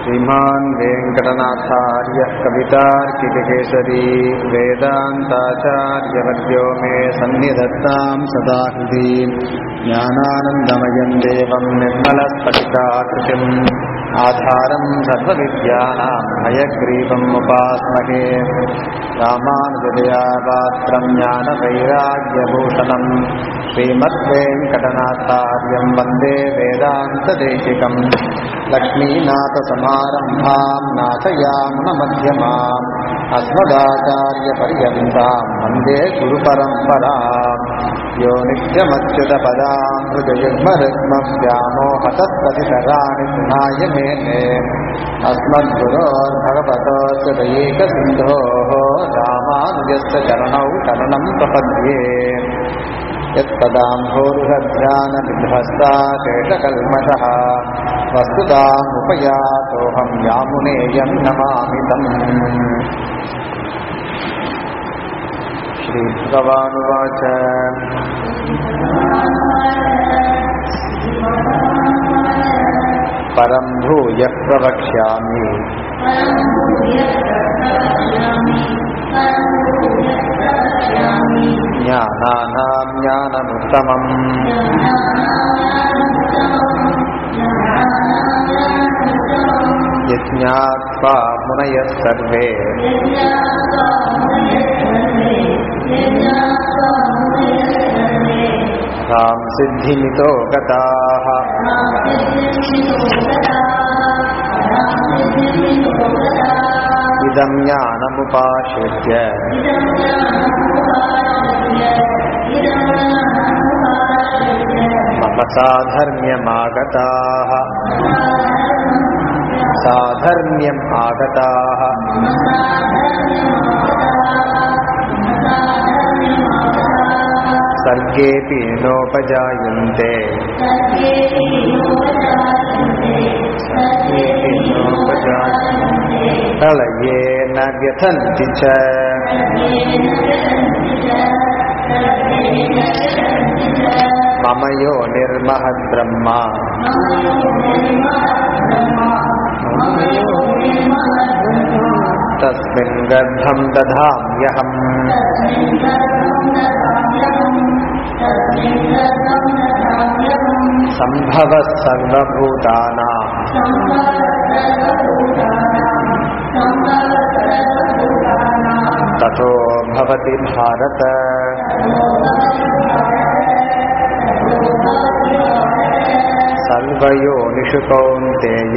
श्रीमान् वेङ्कटनाथार्यः कवितार्किककेसरी वेदान्ताचार्यवर्यो मे सन्निधत्तां सदा हृदि ज्ञानानन्दमयं देवं निर्मलस्फटिकाकृतिम् आधारं सर्वविद्यानां हयग्रीवम् उपास्महे रामानुजदयापात्रं ज्ञानवैराग्यभूषणम् श्रीमद्वेङ्कटनाथार्यं वन्दे वेदान्तदेशिकम् लक्ष्मीनाथसमारम्भां नाथयामुनमध्यमाम् अस्मदाचार्यपर्यन्तां वन्दे गुरुपरम्पराम् यो नित्यमच्युतपदामृतयुग्मरुग्मव्यामोहतत्पतितराणि सुनाय मेने अस्मद्गुरोर्भगवतोऽस्य दयैकसिन्धोः रामानुजस्य चरणौ शरणं प्रपद्ये यत्पदाम्भोरुहध्यानविध्वस्ता शेषकल्मषः वस्तुतामुपयातोऽहं यामुनेयं नमामि तम् श्रीभगवानुवाच परं भूयः प्रवक्ष्यामि ज्ञानानां ज्ञानमुत्तमम् यज्ञात्वा मुनयः सर्वे तां सिद्धिमितो गताः इदं ज्ञानमुपाश्रित्य मम साधर्म्यमागताः साधर्म्यम् आगताः सर्गेऽपि नोपजायन्ते सर्गेऽपि नोपजायन्ते प्रलये न व्यथन्ति च मम यो निर्महद्ब्रह्मा तस्मिन् गर्भं दधाम्यहम् सम्भवः सर्वभूतानां ततो भवति भारत सर्वयोनिषु कौन्तेय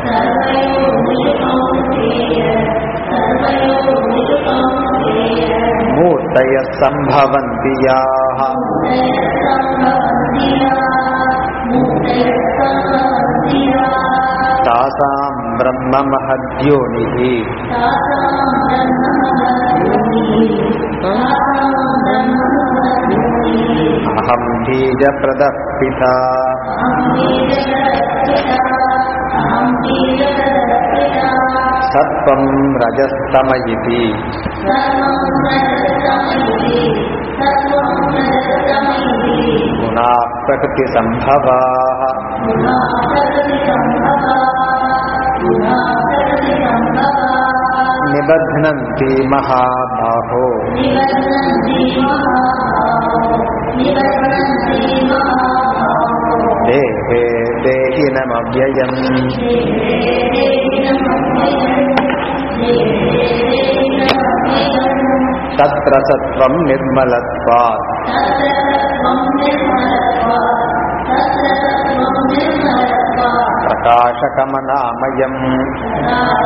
मूर्तयः सम्भवन्ति याः तासां ब्रह्ममहद्योनिः अहं बीजप्रदः पिता सत्त्वं रजस्तम इति गुणाः प्रकृतिसम्भवाः निबध्नन्ति महाबाहो देहे देहिनमव्ययम् तत्र सत्त्वं निर्मलत्वात् प्रकाशकमनामयम्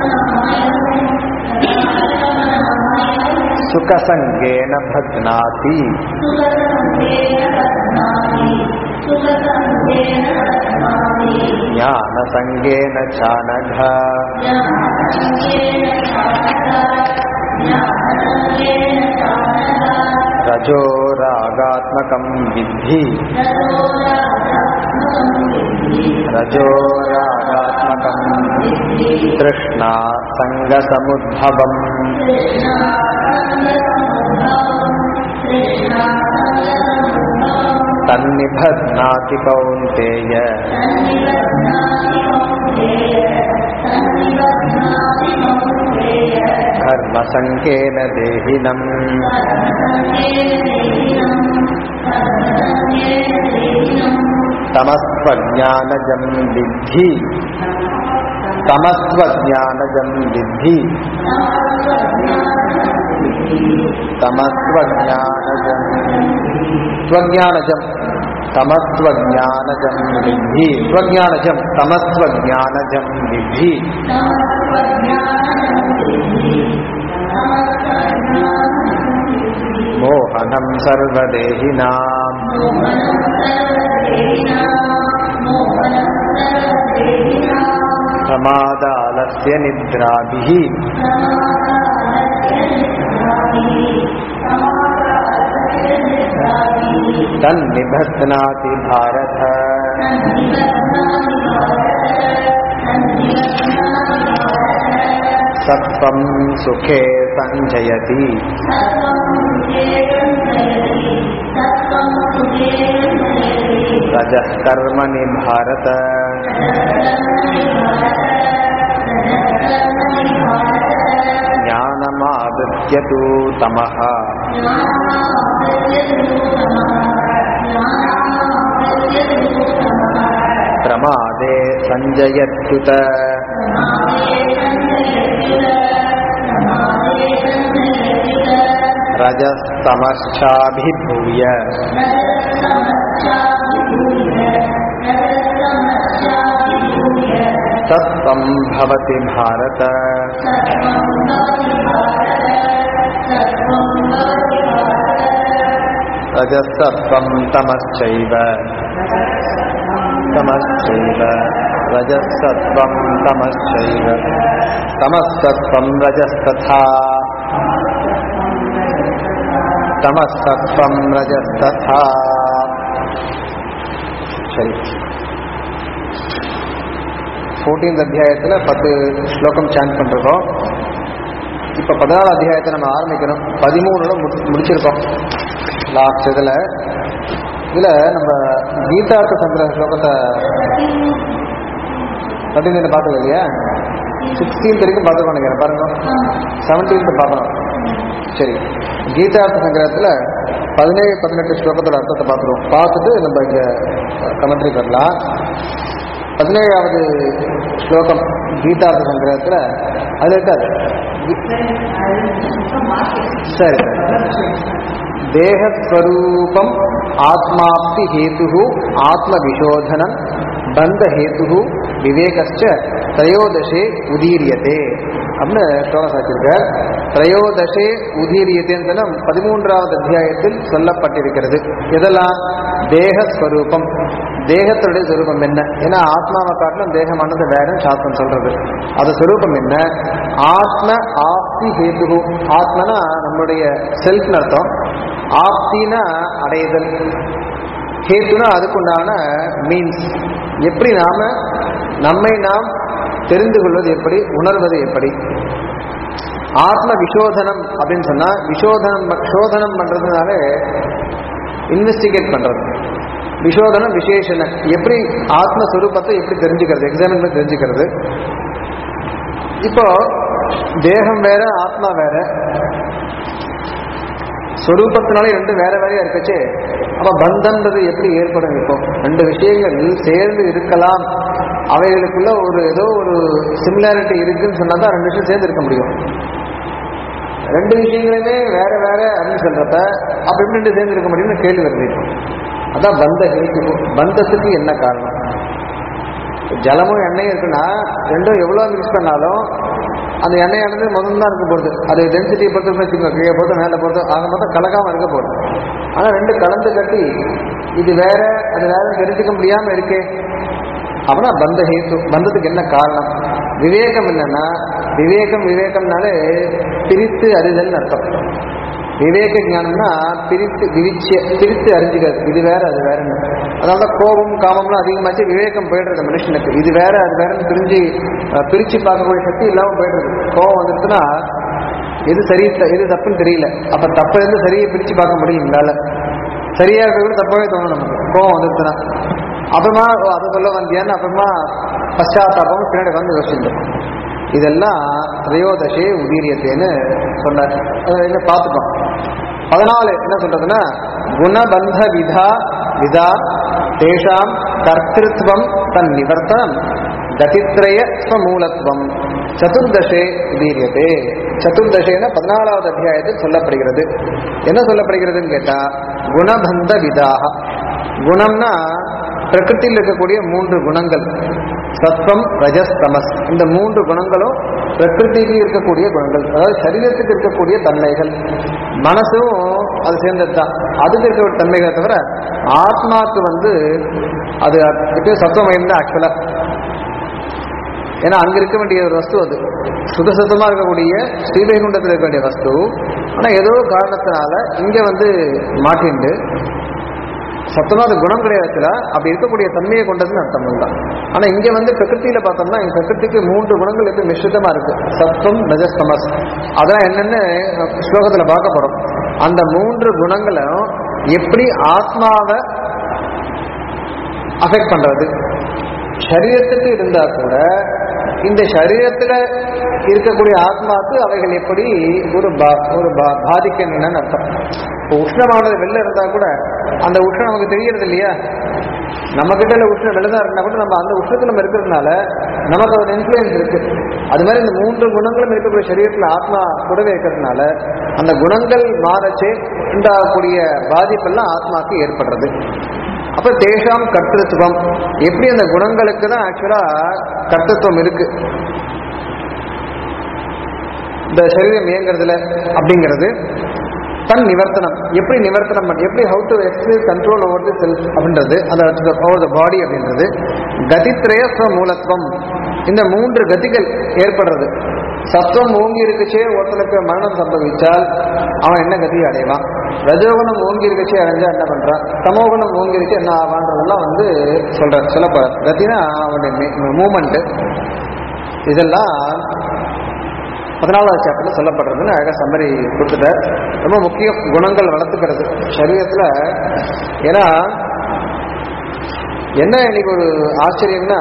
सुखसङ्गेन भग्नाति ज्ञानसङ्गेन चानघ रजो रागात्मकं विद्धि रजो रागात्मकं तृष्णा सङ्गसमुद्भवम् तन्निबध्नाति कौन्तेय कर्मसङ्गेन देहिनम् तमस्त्वज्ञानजं विद्धि तमस्त्वज्ञानजं विद्धि तमस्त्वज्ञानजं त्वज्ञानजं तमस्त्वज्ञानजं विद्धि त्वज्ञानजं तमस्त्वज्ञानजं विद्धि मोहनं सर्वदेहिनाम् प्रमादालस्य निद्राभिः तन्निबध्नाति भारत सत्त्वं सुखे सञ्जयति रजः कर्मणि भारत ज्ञानमावृत्य तु तमः प्रमादे सञ्जयत्युत रजस्तमश्चाभिभूय तत्त्वं भवति भारत रजसत्त्वं तमश्चैव तमश्चैव रजसत्त्वं तमश्चैव तमसत्त्वं रजस्तथा तमसत्त्वं रजस्तथा சரி ஃபோர்டீன்த் அத்தியாயத்தில் பத்து ஸ்லோகம் சாண்ட் பண்ணிருக்கோம் இப்போ பதினாலு அத்தியாயத்தை நம்ம ஆரம்பிக்கணும் பதிமூணுல முடி முடிச்சிருக்கோம் லாஸ்ட் இதில் இதில் நம்ம கீதார்த்த சந்திர ஸ்லோகத்தை தேர்ட்டீன் பார்த்தது இல்லையா சிக்ஸ்டீன்த் வரைக்கும் பார்த்துருக்கோம் நினைக்கிறேன் பாருங்க செவன்டீன்த் பார்க்கணும் சரி கீதார்த்த சங்கிரகத்தில் பதினேழு பதினெட்டு ஸ்லோகத்தோட அர்த்தத்தை பார்த்துருவோம் பார்த்துட்டு நம்ம இங்கே கமெண்ட்ரி பண்ணலாம் பதினேழாவது ஸ்லோகம் கீதார்த்த சங்கிரகத்தில் அது இருக்காது சரி தேகஸ்வரூபம் ஆத்மாப்தி ஹேத்து ஆத்மவிசோதனம் பந்தஹேத்து விவேகச்ச திரையோதசே உதீரியதே அப்படின்னு ஸ்லோகம் சாச்சிருக்கார் திரையோதசே உதீரியத்தேன்னு சொன்னா பதிமூன்றாவது அத்தியாயத்தில் சொல்லப்பட்டிருக்கிறது இதெல்லாம் தேகஸ்வரூபம் தேகத்துடைய சொரூபம் என்ன ஏன்னா ஆத்மாவை காட்டிலும் தேகமானது வேறும் சாஸ்திரம் சொல்றது அது சொரூபம் என்ன ஆத்ம ஆப்தி ஹேத்து ஆத்மனா நம்முடைய செல்ஃப்னு அர்த்தம் ஆப்தினா அடைதல் ஹேத்துனா அதுக்குண்டான மீன்ஸ் எப்படி நாம நம்மை நாம் தெரிந்து கொள்வது எப்படி உணர்வது எப்படி ஆத்ம விசோதனம் அப்படின்னு சொன்னா விசோதனம் விசோதனம் பண்றதுனால இன்வெஸ்டிகேட் பண்றது விசோதனம் விசேஷன எப்படி ஆத்மஸ்வரூபத்தை எப்படி தெரிஞ்சுக்கிறது எக்ஸாமின் பண்ணி தெரிஞ்சுக்கிறது இப்போ தேகம் வேற ஆத்மா வேற சொரூபத்தினாலே ரெண்டு வேற வேறையா இருக்கச்சே அப்ப பந்தம்ன்றது எப்படி ஏற்படும் இப்போ ரெண்டு விஷயங்கள் சேர்ந்து இருக்கலாம் அவைகளுக்குள்ள ஒரு ஏதோ ஒரு சிமிலாரிட்டி இருக்குன்னு சொன்னா தான் ரெண்டு விஷயம் சேர்ந்து இருக்க முடியும் ரெண்டு விஷயங்களுமே வேற வேற அப்படின்னு சொல்றப்ப அப்ப எப்படி ரெண்டு சேர்ந்து இருக்க முடியும்னு கேள்வி வருது இப்போ அதான் பந்த ஹேத்து பந்தத்துக்கு என்ன காரணம் ஜலமும் எண்ணெயும் இருக்குன்னா ரெண்டும் எவ்வளவு மிக்ஸ் பண்ணாலும் அந்த எண்ணெயானது முதல்ல தான் இருக்க போகுது அது டென்சிட்டி பொறுத்து வச்சுக்கோங்க கீழே பொறுத்து மேலே பொறுத்து ஆக மொத்தம் கலக்காம இருக்க போகுது ஆனா ரெண்டு கலந்து கட்டி இது வேற அது வேற தெரிஞ்சுக்க முடியாம இருக்கே அப்படின்னா பந்த ஹேத்து பந்தத்துக்கு என்ன காரணம் விவேகம் என்னன்னா விவேகம் விவேகம்னாலே பிரித்து அறிதல்னு அர்த்தம் விவேக ஞானம்னா பிரித்து விரிச்சு பிரித்து அறிஞ்சுக்கிறது இது வேற அது வேறன்னு அதனால கோபம் காமம்லாம் அதிகமாச்சு விவேகம் போயிடுறது மனுஷனுக்கு இது வேற அது வேறன்னு பிரிஞ்சு அஹ், பிரிச்சு பார்க்கக்கூடிய சக்தி இல்லாம போயிடுறது கோபம் வந்துருச்சுன்னா எது சரி த- எது தப்புன்னு தெரியல அப்ப தப்ப இருந்து சரியை பிரிச்சு பார்க்க முடியும் எங்களால சரியா இருக்க கூட தப்பாவே தோணும் நமக்கு கோபம் வந்துருச்சுன்னா அப்புறமா ஓ, அதை சொல்ல வந்தியான்னு அப்புறமா பశ్చాத்தாபம் பின்னாடி வந்து யோசிச்சுட்டு இதெல்லாம் திரையோதசே உதீரியத்தேன்னு சொன்னார் அதை என்ன பார்த்துட்டோம் பதினாலு என்ன சொல்றதுன்னா குணபந்த விதா விதா தேஷாம் கர்த்திருவம் தன் நிவர்த்தனம் கதித்ரய ஸ்வமூலத்துவம் சதுர்தசே உதீரியதே சதுர்தசேன பதினாலாவது அத்தியாயத்தில் சொல்லப்படுகிறது என்ன சொல்லப்படுகிறதுன்னு கேட்டா குணபந்த விதாக குணம்னா பிரகிருத்தியில் இருக்கக்கூடிய மூன்று குணங்கள் சத்வம் ரஜஸ் தமஸ் இந்த மூன்று குணங்களும் பிரகிருதிக்கு இருக்கக்கூடிய குணங்கள் அதாவது சரீரத்துக்கு இருக்கக்கூடிய தன்மைகள் மனசும் அது சேர்ந்தது தான் அதுக்கு இருக்கக்கூடிய தன்மைகளை தவிர ஆத்மாக்கு வந்து அது இது சத்துவமயம் தான் ஆக்சுவலா ஏன்னா அங்க இருக்க வேண்டிய ஒரு வஸ்து அது சுதசத்தமா இருக்கக்கூடிய ஸ்ரீவைகுண்டத்தில் இருக்க வேண்டிய வஸ்து ஆனா ஏதோ காரணத்தினால இங்க வந்து மாட்டிண்டு சத்தமா அது குணம் கிடையாதுல அப்படி இருக்கக்கூடிய தன்மையை கொண்டதுன்னு அர்த்தம் இல்லை ஆனா இங்க வந்து பிரகிருத்தியில பார்த்தோம்னா இந்த பிரகிருதிக்கு மூன்று குணங்கள் எப்படி மிஸ்ரிதமா இருக்கு சத்வம் ரஜஸ்தமஸ் அதான் என்னன்னு ஸ்லோகத்துல பார்க்க போறோம் அந்த மூன்று குணங்களும் எப்படி ஆத்மாவை அஃபெக்ட் பண்றது சரீரத்துக்கு இருந்தா கூட இந்த சரீரத்துல இருக்கக்கூடிய ஆத்மாவுக்கு அவைகள் எப்படி ஒரு பா- ஒரு பா- பாதிக்கணும்னு அர்த்தம் இப்போ உஷ்ணமானது வெளில இருந்தா கூட அந்த உஷ்ணம் நமக்கு தெரியறது இல்லையா நம்ம கிட்ட உள்ள உஷ்ணம் வெளிதான் இருந்தா கூட நம்ம அந்த உஷ்ணத்துல நம்ம இருக்கிறதுனால நமக்கு ஒரு இன்ஃபுளுயன்ஸ் இருக்கு அது மாதிரி இந்த மூன்று குணங்களும் இருக்கக்கூடிய சரீரத்துல ஆத்மா கூடவே இருக்கிறதுனால அந்த குணங்கள் மாறச்சே உண்டாகக்கூடிய பாதிப்பெல்லாம் ஆத்மாக்கு ஏற்படுறது அப்ப தேஷாம் கர்த்தத்துவம் எப்படி அந்த குணங்களுக்கு தான் ஆக்சுவலா கர்த்தத்துவம் இருக்கு இந்த சரீரம் இயங்குறதுல அப்படிங்கிறது தன் நிவர்த்தனம் எப்படி நிவர்த்தனம் பண்ண எப்படி how to exercise control over the self அப்படின்றது அந்த ஓவர் த பாடி அப்படின்றது கதித்ரய மூலத்துவம் இந்த மூன்று கதிகள் ஏற்படுறது சத்துவம் ஓங்கி இருக்குச்சே ஒருத்தனுக்கு மரணம் சம்பவிச்சால் அவன் என்ன கதி அடைவான் ரஜோகுணம் ஓங்கி இருக்குச்சே அடைஞ்சா என்ன பண்றான் தமோகுணம் ஓங்கி இருக்கு என்ன ஆவான்றதெல்லாம் வந்து சொல்றார் சில ப- கத்தினா அவனுடைய மூமெண்ட் இதெல்லாம் பதினாலாவது சாப்டர்ல சொல்லப்படுறதுன்னு அழகா சம்மரி கொடுத்துட்டார் ரொம்ப முக்கியம் குணங்கள் வளர்த்துக்கிறது சரீரத்துல ஏன்னா என்ன இன்னைக்கு ஒரு ஆச்சரியம்னா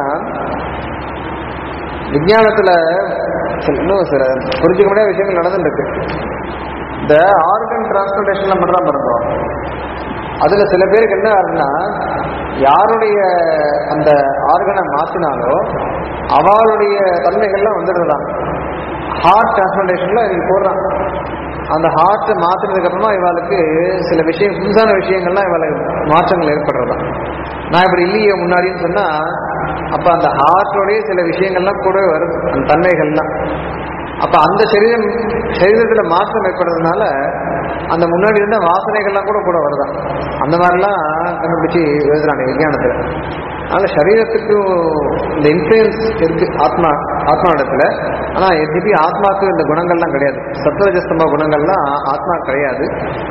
விஞ்ஞானத்துல சில இன்னும் சில புரிஞ்சுக்க முடியாத விஷயங்கள் நடந்துட்டு இருக்கு இந்த ஆர்கன் டிரான்ஸ்பிளேஷன்ல மட்டும் தான் பண்ணுறோம் அதுல சில பேருக்கு என்ன ஆகுதுன்னா யாருடைய அந்த ஆர்கனை மாத்தினாலோ அவளுடைய தன்மைகள்லாம் வந்துடுறதாம் ஹார்ட் டிரான்ஸ்பிளேஷன்ல இன்னைக்கு போடுறான் அந்த ஹார்ட் மாத்தினதுக்கு அப்புறமா இவளுக்கு சில விஷயம் புதுசான விஷயங்கள்லாம் இவளுக்கு மாற்றங்கள் ஏற்படுறதாம் நான் இப்படி இல்லையே முன்னாடின்னு சொன்னா அப்ப அந்த ஹார்ட்டோடைய சில விஷயங்கள்லாம் கூடவே வருது அந்த தன்மைகள்லாம் அப்ப அந்த சரீரம் சரீரத்துல மாற்றம் ஏற்படுறதுனால அந்த முன்னாடி இருந்த வாசனைகள்லாம் கூட கூட வருதான் அந்த மாதிரிலாம் கண்டுபிடிச்சு எழுதுறாங்க விஞ்ஞானத்துல அதனால சரீரத்துக்கு இந்த இன்ஃபுளுயன்ஸ் இருக்கு ஆத்மா ஆத்மா இடத்துல ஆனா திருப்பி ஆத்மாக்கு இந்த குணங்கள்லாம் கிடையாது சத்வரஜஸ்தம்ப குணங்கள்லாம் ஆத்மா கிடையாது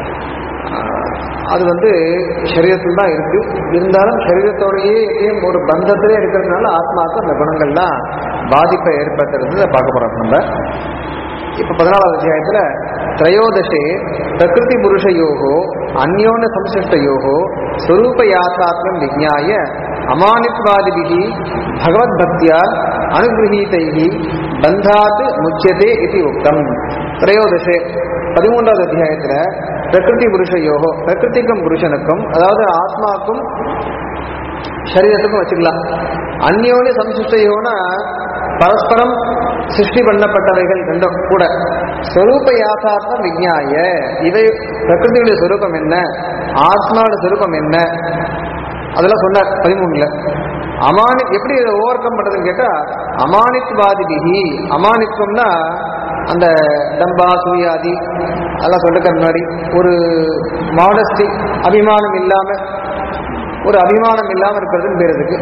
ஆஹ் அது வந்து சரீரத்தில் தான் இருக்கு இருந்தாலும் சரீரத்தோடையே எப்பயும் ஒரு பந்தத்திலே இருக்கிறதுனால ஆத்மாவுக்கு அந்த குணங்கள்லாம் பாதிப்பை ஏற்படுத்துறது பார்க்க போறோம் நம்ம இப்ப பதினாலாவது அத்தியாயத்துல திரையோதசே பிரகிருதி புருஷயோகோ அந்யோன சம்சிஷ்டயோகோ ஸ்வரூப யாத்தாத்மம் விஜ்ஞாய அமானித்வாதிபிகி பகவத் பக்தியா அனுகிரகீதைகி பந்தாத் முச்சியதே இது உக்தம் திரையோதசே பதிமூன்றாவது அத்தியாயத்துல பிரகிருதி புருஷயோகோ பிரகிருதிக்கும் புருஷனுக்கும் அதாவது ஆத்மாவுக்கும் சரீரத்துக்கும் வச்சுக்கலாம் அந்யோனி சம்சிஷ்டையோனா பரஸ்பரம் சிருஷ்டி பண்ணப்பட்டவைகள் ரெண்டும் கூட ஸ்வரூப யாதாத்ம விஜ்ஞாய இவை பிரகிருதியுடைய ஸ்வரூபம் என்ன ஆத்மாவோட ஸ்வரூபம் என்ன அதெல்லாம் சொன்னார் பதிமூணுல அமானி எப்படி இதை ஓவர் கம் பண்றதுன்னு கேட்டா அமானித்வாதிபிகி அமானித்வம்னா அந்த டம்பா சூயாதி அதெல்லாம் சொல்லிருக்கிற முன்னாடி ஒரு மாடஸ்டி அபிமானம் இல்லாம ஒரு அபிமானம் இல்லாம இருக்கிறதுன்னு பேர் இதுக்கு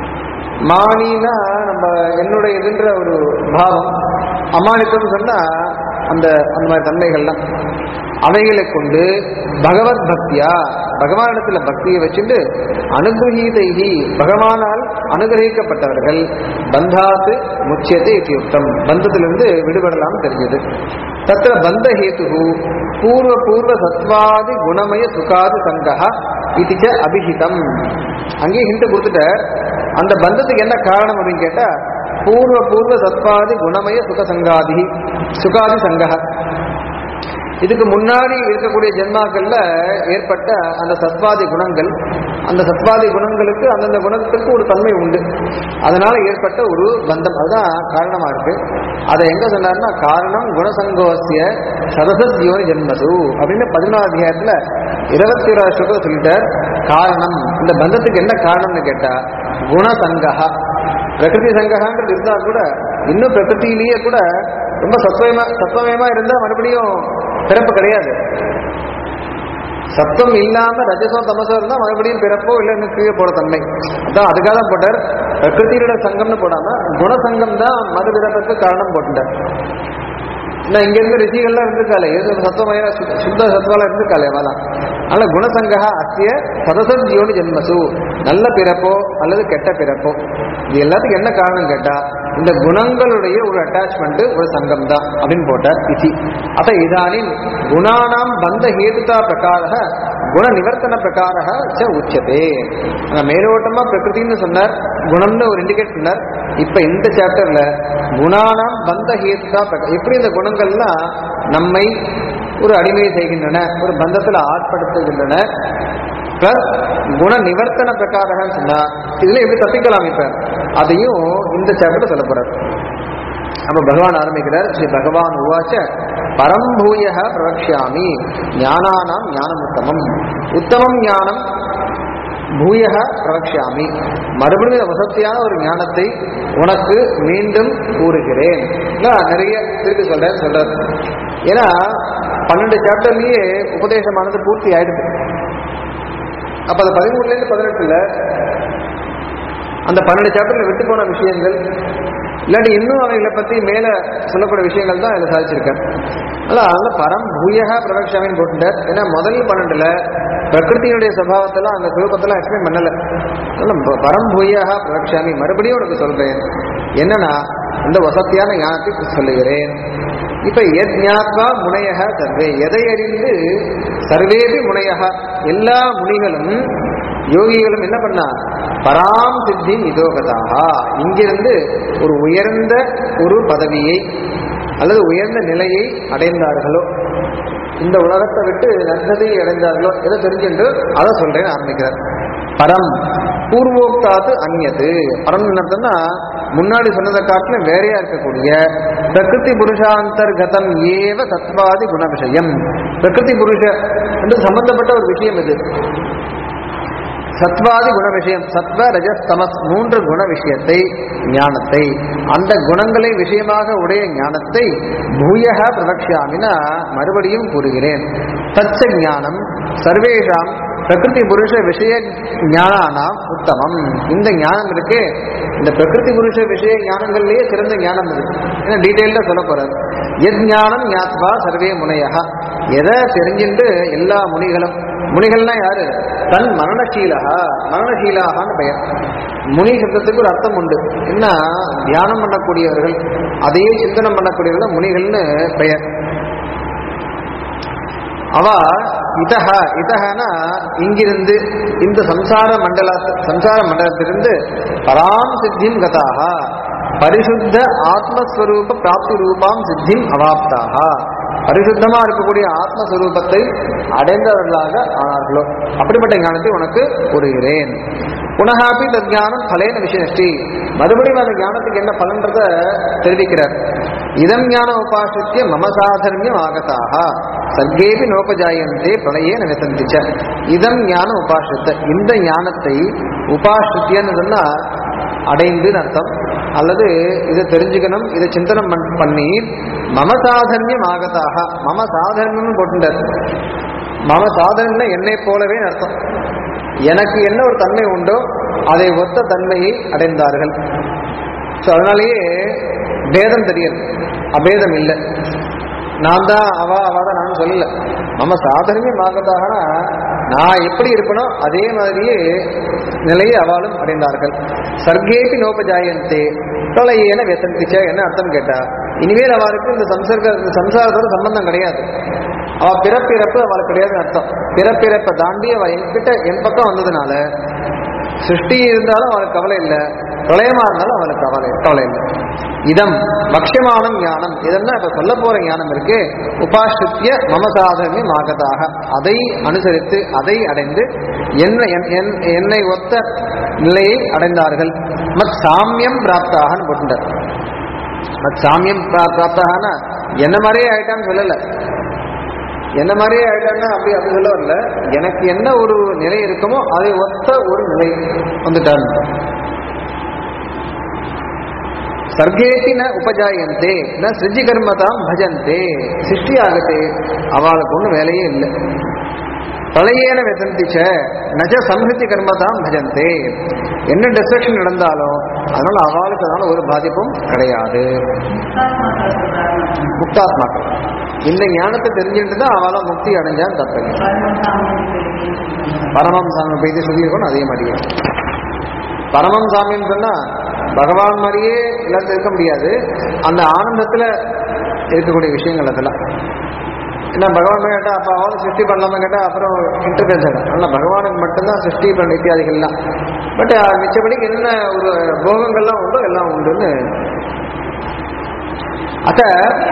மானினா நம்ம என்னுடைய இதுன்ற ஒரு பாவம் அமானித்தம் சொன்னா அந்த அந்த மாதிரி தன்மைகள்லாம் அவைகளை கொண்டு பகவத் பக்தியா பகவானிடத்துல பக்தியை வச்சுட்டு அனுகிரகீதைகி பகவானால் அனுகிரகிக்கப்பட்டவர்கள் பந்தாத்து முச்சியத்தை இத்தியுக்தம் பந்தத்திலிருந்து விடுபடலாம் தெரிஞ்சது தத்திர பந்த ஹேத்து பூர்வ பூர்வ சத்வாதி குணமய சுகாது சங்கா இதுச்ச அபிஹிதம் அங்கேயே ஹிண்ட் கொடுத்துட்ட அந்த பந்தத்துக்கு என்ன காரணம் அப்படின்னு கேட்டா பூர்வ பூர்வ சத்வாதி குணமய சுக சங்காதி சுகாதி சங்கஹ இதுக்கு முன்னாடி இருக்கக்கூடிய ஜென்மாக்கள்ல ஏற்பட்ட அந்த சத்வாதி குணங்கள் அந்த சத்வாதி குணங்களுக்கு அந்தந்த குணத்துக்கு ஒரு தன்மை உண்டு அதனால ஏற்பட்ட ஒரு பந்தம் அதுதான் காரணமா இருக்கு அதை எங்க சொன்னார்னா காரணம் குணசங்கோசிய சதசத் யோனி ஜென்மது அப்படின்னு பதினாறு அத்தியாயத்துல இருபத்தி ஓராவது ஸ்லோகத்தை சொல்லிட்டார் காரணம் இந்த பந்தத்துக்கு என்ன காரணம்னு கேட்டா குணசங்கஹா பிரகிருதி சங்ககான்றது இருந்தா கூட இன்னும் பிரகிருதியிலேயே கூட ரொம்ப சத்வயமா சத்வமயமா இருந்தா மறுபடியும் பிறப்பு கிடையாது சத்தம் இல்லாம ரஜசோ தமசோ இருந்தா மறுபடியும் பிறப்போ இல்லை இன்னும் கீழே போற தன்மை அதான் அதுக்காக தான் போட்டார் பிரகிருதியோட சங்கம்னு போடாம குணசங்கம் தான் மறு பிறப்புக்கு காரணம் போட்டுட்டார் நான் இங்க இருந்து ரிஷிகள்லாம் இருந்திருக்காளே ஏதோ ஒரு சத்வமய சு- சுத்த சத்வால இருந்திருக்காளே அவெல்லாம் அதனால குணசங்கா அத்திய சதசத் யோனி ஜென்மசு நல்ல பிறப்போ அல்லது கெட்ட பிறப்போ இது எல்லாத்துக்கும் என்ன காரணம் கேட்டா இந்த குணங்களுடைய ஒரு அட்டாச்மெண்ட் ஒரு சங்கம் தான் அப்படின்னு போட்டார் இசி அத இதானின் குணானாம் பந்த ஹேதுதா பிரகார குண நிவர்த்தன பிரகார ச உச்சதே அங்க மேலோட்டமா பிரகிருதின்னு சொன்னார் குணம்னு ஒரு இண்டிகேட் சொன்னார் இப்ப இந்த சாப்டர்ல குணானாம் பந்த ஹேதுதா பிரகா- எப்படி இந்த குணங்கள்லாம் நம்மை ஒரு அடிமை செய்கின்றன ஒரு பந்தத்துல ஆட்படுத்துகின்றன பிளஸ் குண நிவர்த்தன பிரகாரம்னு சொன்னா இதுல எப்படி தப்பிக்கலாம் இப்ப அதையும் இந்த சாப்டர் சொல்ல போறார் அப்ப பகவான் ஆரம்பிக்கிறார் ஸ்ரீ பகவான் உவாச்ச பரம்பூய பிரவக்ஷாமி ஞானானாம் ஞானம் உத்தமம் உத்தமம் ஞானம் பூய பிரவக்ஷாமி மறுபடியும் இந்த வசத்தியான ஒரு ஞானத்தை உனக்கு மீண்டும் கூறுகிறேன் நான் நிறைய திருப்பி சொல்றேன் சொல்றாரு ஏன்னா பன்னெண்டு சாப்டர்லயே உபதேசமானது பூர்த்தி ஆயிடுது அப்ப அது பதிமூணுல இருந்து பதினெட்டுல அந்த பன்னெண்டு சாப்டர்ல விட்டு போன விஷயங்கள் இல்லாட்டி இன்னும் அவைகளை பத்தி மேல சொல்லக்கூடிய விஷயங்கள் தான் இதில் சாதிச்சிருக்கார் அதனால அந்த பரம் பூயகா பிரவக்ஷாமின்னு போட்டுட்டார் ஏன்னா முதல் பன்னெண்டுல பிரகிருதியினுடைய சபாவத்தெல்லாம் அந்த சுரூபத்தெல்லாம் எக்ஸ்பிளைன் பண்ணல அதனால ப- பரம் பூயகா பிரவக்ஷாமி மறுபடியும் உனக்கு சொல்றேன் என்னன்னா இந்த வசத்தியான ஞானத்தை சொல்லுகிறேன் இப்ப எத் ஞாத்வா முனையக சர்வே எதை அறிந்து சர்வேபி முனையக எல்லா முனிகளும் யோகிகளும் என்ன பண்ணா பராம் சித்தி இதோகதாக இங்கிருந்து ஒரு உயர்ந்த ஒரு பதவியை அல்லது உயர்ந்த நிலையை அடைந்தார்களோ இந்த உலகத்தை விட்டு நன்னதியை அடைந்தார்களோ எதை தெரிஞ்சுட்டு அதை சொல்றேன் ஆரம்பிக்கிறார் பரம் பூர்வோக்தாத்து அந்நது பரம் என்னதுன்னா முன்னாடி சொன்னதை காட்டிலும் வேறையா இருக்கக்கூடிய பிரகிருதி புருஷாந்தர்கதம் ஏவ சத்வாதி குண விஷயம் பிரகிருதி புருஷ என்று சம்பந்தப்பட்ட ஒரு விஷயம் இது சத்வாதி குண விஷயம் சத்வ ரஜஸ் தமஸ் மூன்று குண விஷயத்தை ஞானத்தை அந்த குணங்களை விஷயமாக உடைய ஞானத்தை பூயக பிரதக்ஷாமினா மறுபடியும் கூறுகிறேன் தச்ச ஞானம் சர்வேஷாம் பிரகிருதி புருஷ விஷய ஞானானாம் உத்தமம் இந்த ஞானம் இருக்கு இந்த பிரகிருதி புருஷ விஷய ஞானங்கள்லயே சிறந்த ஞானம் இருக்கு ஏன்னா டீட்டெயில்டா சொல்ல போறாரு எத் ஞானம் ஞாத்வா சர்வே முனையக எதை தெரிஞ்சுட்டு எல்லா முனிகளும் முனிகள்னா யாரு தன் மரணசீலகா மரணசீலாகான்னு பெயர் முனி சப்தத்துக்கு ஒரு அர்த்தம் உண்டு என்ன தியானம் பண்ணக்கூடியவர்கள் அதையே சிந்தனம் பண்ணக்கூடியவர்கள் முனிகள்னு பெயர் அவ இதஹ இதஹனா இங்கிருந்து இந்த சம்சார மண்டல சம்சார மண்டலத்திலிருந்து பராம் சித்திம் கதாக பரிசுத்த ஆத்மஸ்வரூப பிராப்தி ரூபாம் சித்திம் அவாப்தாக பரிசுத்தமா இருக்கக்கூடிய ஆத்மஸ்வரூபத்தை அடைந்தவர்களாக ஆனார்களோ அப்படிப்பட்ட ஞானத்தை உனக்கு கூறுகிறேன் புனகாப்பி தஜானம் பலேன விஷயஷ்டி மறுபடியும் அந்த ஞானத்துக்கு என்ன பலன்றத தெரிவிக்கிறார் இதம் ஞான உபாசித்திய மம சாதர்மியம் ஆகதாக சர்க்கேபி நோபஜாயந்தே பிரளயே நிவசந்திச்ச இதம் ஞான உபாசித்த இந்த ஞானத்தை உபாசித்தியன்னு சொன்னா அடைந்துன்னு அர்த்தம் அல்லது இதை தெரிஞ்சுக்கணும் இதை சிந்தனம் பண்- பண்ணி மம சாதர்மியம் ஆகதாக மம சாதர்மியம் போட்டுட்டார் மம சாதனம்னா என்னை போலவே அர்த்தம் எனக்கு என்ன ஒரு தன்மை உண்டோ அதை ஒத்த தன்மையை அடைந்தார்கள் ஸோ அதனாலேயே பேதம் தெரியுது அபேதம் இல்லை நான் தான் அவ அவ தான் நான் சொல்லல நம்ம சாதனமே ஆகத்தாகனா நான் எப்படி இருப்பனோ அதே மாதிரியே நிலையை அவளும் அடைந்தார்கள் சர்க்கேபி நோபஜாயந்தே தொலையேன வெத்தந்திச்ச என்ன அர்த்தம் கேட்டா இனிமேல் அவருக்கு இந்த சம்சர்க இந்த சம்சாரத்தோட சம்பந்தம் கிடையாது அவ பிறப்பிறப்பு அவளுக்கு கிடையாதுன்னு அர்த்தம் பிறப்பிறப்பை தாண்டி அவ என்கிட்ட என் பக்கம் வந்ததுனால சிருஷ்டி இருந்தாலும் அவளுக்கு கவலை இல்லை பிரளயமா இருந்தாலும் அவனுக்கு கவலை கவலை இல்லை இதம் பக்ஷமானம் ஞானம் இதெல்லாம் இப்ப சொல்ல போற ஞானம் இருக்கு உபாசித்திய மம சாதனமே மாகதாக அதை அனுசரித்து அதை அடைந்து என்ன என்- என்- என்னை ஒத்த நிலையை அடைந்தார்கள் மத் சாமியம் பிராப்தாகன்னு போட்டுட்டார் மத் சாமியம் பிரா- பிராப்தாகனா என்ன மாதிரியே ஆயிட்டான்னு சொல்லல என்ன மாதிரியே ஆயிட்டான்னா அப்படி அப்படி சொல்ல வரல எனக்கு என்ன ஒரு நிலை இருக்குமோ அதை ஒத்த ஒரு நிலை வந்துட்டான் சர்க்கேசி ந உபஜாயந்தே ந சிருஜி கர்மதாம் பஜந்தே சிருஷ்டி ஆகத்தே அவளுக்கு ஒன்றும் வேலையே இல்லை பழையேன வெதந்திச்ச நஜ சம்ஹிருத்தி கர்மதாம் பஜந்தே என்ன டிஸ்ட்ரக்ஷன் நடந்தாலும் அதனால அவளுக்கு அதனால ஒரு பாதிப்பும் கிடையாது முக்தாத்மாக்கள் இந்த ஞானத்தை தெரிஞ்சுட்டு தான் அவளை முக்தி அடைஞ்சான்னு தப்பு பரமம் சாமி பேசி சொல்லியிருக்கணும் அதே மாதிரியே பரமம் சாமின்னு சொன்னா பகவான் மாதிரியே எல்லாத்தையும் இருக்க முடியாது அந்த ஆனந்தத்துல இருக்கக்கூடிய விஷயங்கள் அதெல்லாம் ஏன்னா பகவான் கேட்டா அப்ப அவளை சிருஷ்டி பண்ணலாமா கேட்டா அப்புறம் இன்டர்ஃபரன்ஸ் ஆகும் ஆனால் பகவானுக்கு மட்டும்தான் சிருஷ்டி பண்ண இத்தியாதிகள்லாம் பட் மிச்சபடிக்கு என்ன ஒரு போகங்கள்லாம் உண்டோ எல்லாம் உண்டுன்னு அத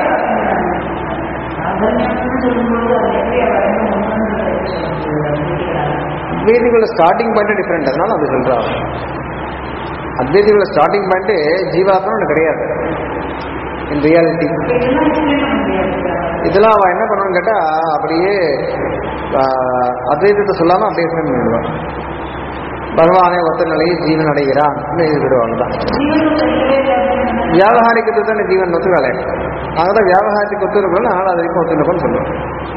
அத்வைதிகளோட ஸ்டார்டிங் பாயிண்ட் டிஃப்ரெண்ட் அதனால அது சொல்றா அத்வைதிகளோட ஸ்டார்டிங் பாயிண்ட் ஜீவாத்மா ஒன்று கிடையாது இன் ரியாலிட்டி இதெல்லாம் அவன் என்ன பண்ணுவான்னு கேட்டா அப்படியே ஆஹ், அத்வைதத்தை சொல்லாம அப்படியே எக்ஸ்பிளைன் பண்ணிடுவான் பகவானே ஒத்த நிலையை ஜீவன் அடைகிறான் எழுதிடுவாங்க தான் வியாபகாரிக்கத்தை தானே ஜீவன் ஒத்துக்காலே அதான் வியாபகாரத்துக்கு ஒத்துருக்கணும் ஆனால் அது வரைக்கும் ஒத்துருக்கோன்னு சொல்லுவோம்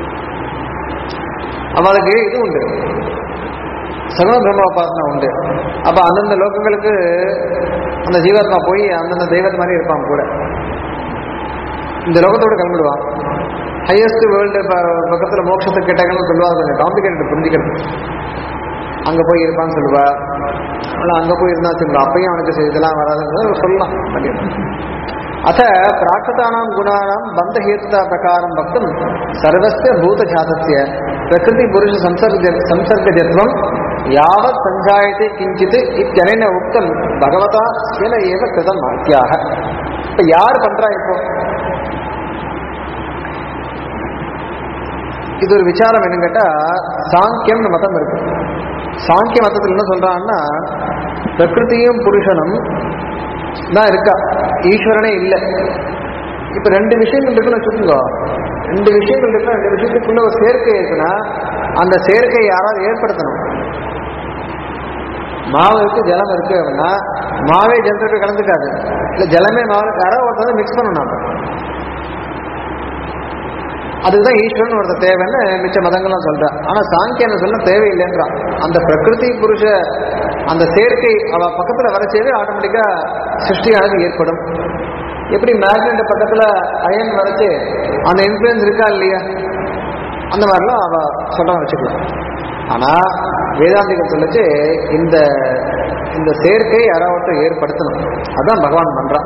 அப்ப அதுக்கு இது உண்டு சகுன பிரம்ம உபாசனை உண்டு அப்ப அந்தந்த லோகங்களுக்கு அந்த ஜீவாத்மா போய் அந்தந்த தெய்வத்து மாதிரி இருப்பான் கூட இந்த லோகத்தோட கிளம்பிடுவான் ஹையஸ்ட் வேர்ல்டு பக்கத்துல மோட்சத்தை கேட்டாங்கன்னு சொல்லுவா கொஞ்சம் காம்ப்ளிகேட்டட் புரிஞ்சுக்கிறது அங்க போய் இருப்பான்னு சொல்லுவா ஆனால் அங்க போய் இருந்தா சொல்லுவா அப்பயும் அவனுக்கு சரி இதெல்லாம் வராதுன்னு சொல்லலாம் அத்த பிராகிருதானாம் குணானாம் பந்தஹேத்துதா பிரகாரம் வக்தும் சர்வஸ்ய பூதஜாதஸ்ய பிரகிருதி புருஷ சம்சர்க சம்சர்கஜத்வம் யாவத் சஞ்சாயத்தை கிஞ்சித் இத்தனைன உக்தம் பகவதா ஸ்வன ஏவ கிருதம் வாக்கியாக இப்ப யார் பண்றா இப்போ இது ஒரு விசாரம் என்னன்னு கேட்டா சாங்கியம்னு மதம் இருக்கு சாங்கிய மதத்தில் என்ன சொல்றான்னா பிரகிருதியும் புருஷனும் தான் இருக்கா ஈஸ்வரனே இல்லை இப்ப ரெண்டு விஷயங்கள் இருக்குன்னு வச்சுக்கோங்க ரெண்டு விஷயங்கள் இருக்கு ரெண்டு விஷயத்துக்குள்ள ஒரு சேர்க்கை இருக்குன்னா அந்த சேர்க்கையை யாராவது ஏற்படுத்தணும் மாவு இருக்கு ஜலம் இருக்கு அப்படின்னா மாவே ஜலத்துக்கு கலந்துக்காது இல்ல ஜலமே மாவு யாராவது ஒருத்தர் மிக்ஸ் பண்ணணும் அப்ப. அதுக்குதான் ஈஸ்வரன் ஒருத்தர் தேவைன்னு மிச்ச மதங்கள்லாம் சொல்றான் ஆனா சாங்கியன் சொல்ல தேவையில்லைன்றான் அந்த பிரகிருதி புருஷ அந்த சேர்க்கை அவ பக்கத்துல வரச்சேவே ஆட்டோமேட்டிக்கா சிருஷ்டியானது ஏற்படும் எப்படி மேக்னெட் பக்கத்துல அயன் வரச்சு அந்த இன்ஃபுளுன்ஸ் இருக்கா இல்லையா அந்த மாதிரிலாம் அவ சொல்ல வச்சுக்கலாம் ஆனா வேதாந்திகள் சொல்லிச்சு இந்த இந்த சேர்க்கை யாராவது ஏற்படுத்தணும் அதான் பகவான் பண்றான்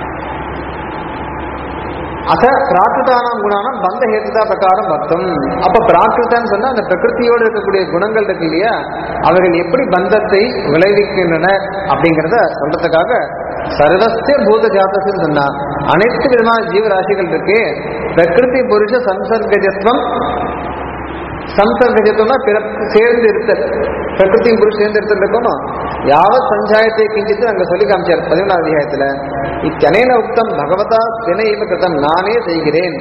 அத பிராகிருதானாம் குணானம் பந்த ஹேத்துதா பிரகாரம் பக்தம் அப்ப பிராகிருதான்னு சொன்னா அந்த பிரகிருத்தியோடு இருக்கக்கூடிய குணங்கள் இருக்கு இல்லையா அவைகள் எப்படி பந்தத்தை விளைவிக்கின்றன அப்படிங்கிறத சொல்றதுக்காக சர்வஸ்ய பூத ஜாத்தஸ்ன்னு சொன்னா அனைத்து விதமான ஜீவராசிகள் இருக்கு பிரகிருதி புருஷ சம்சர்கஜத்வம் சம்சர்கஜத்துவம்னா பிறப்பு சேர்ந்து இருத்தல் பிரகிருதி புருஷ சேர்ந்து இருத்தல் இருக்கணும் யாவத் சஞ்சாயத்தை கிஞ்சித்து அங்க சொல்லி காமிச்சார் பதினொன்றாவது அத்தியாயத்துல இத்தனைன உக்தம் பகவதா தினைவ கிருதம் நானே செய்கிறேன்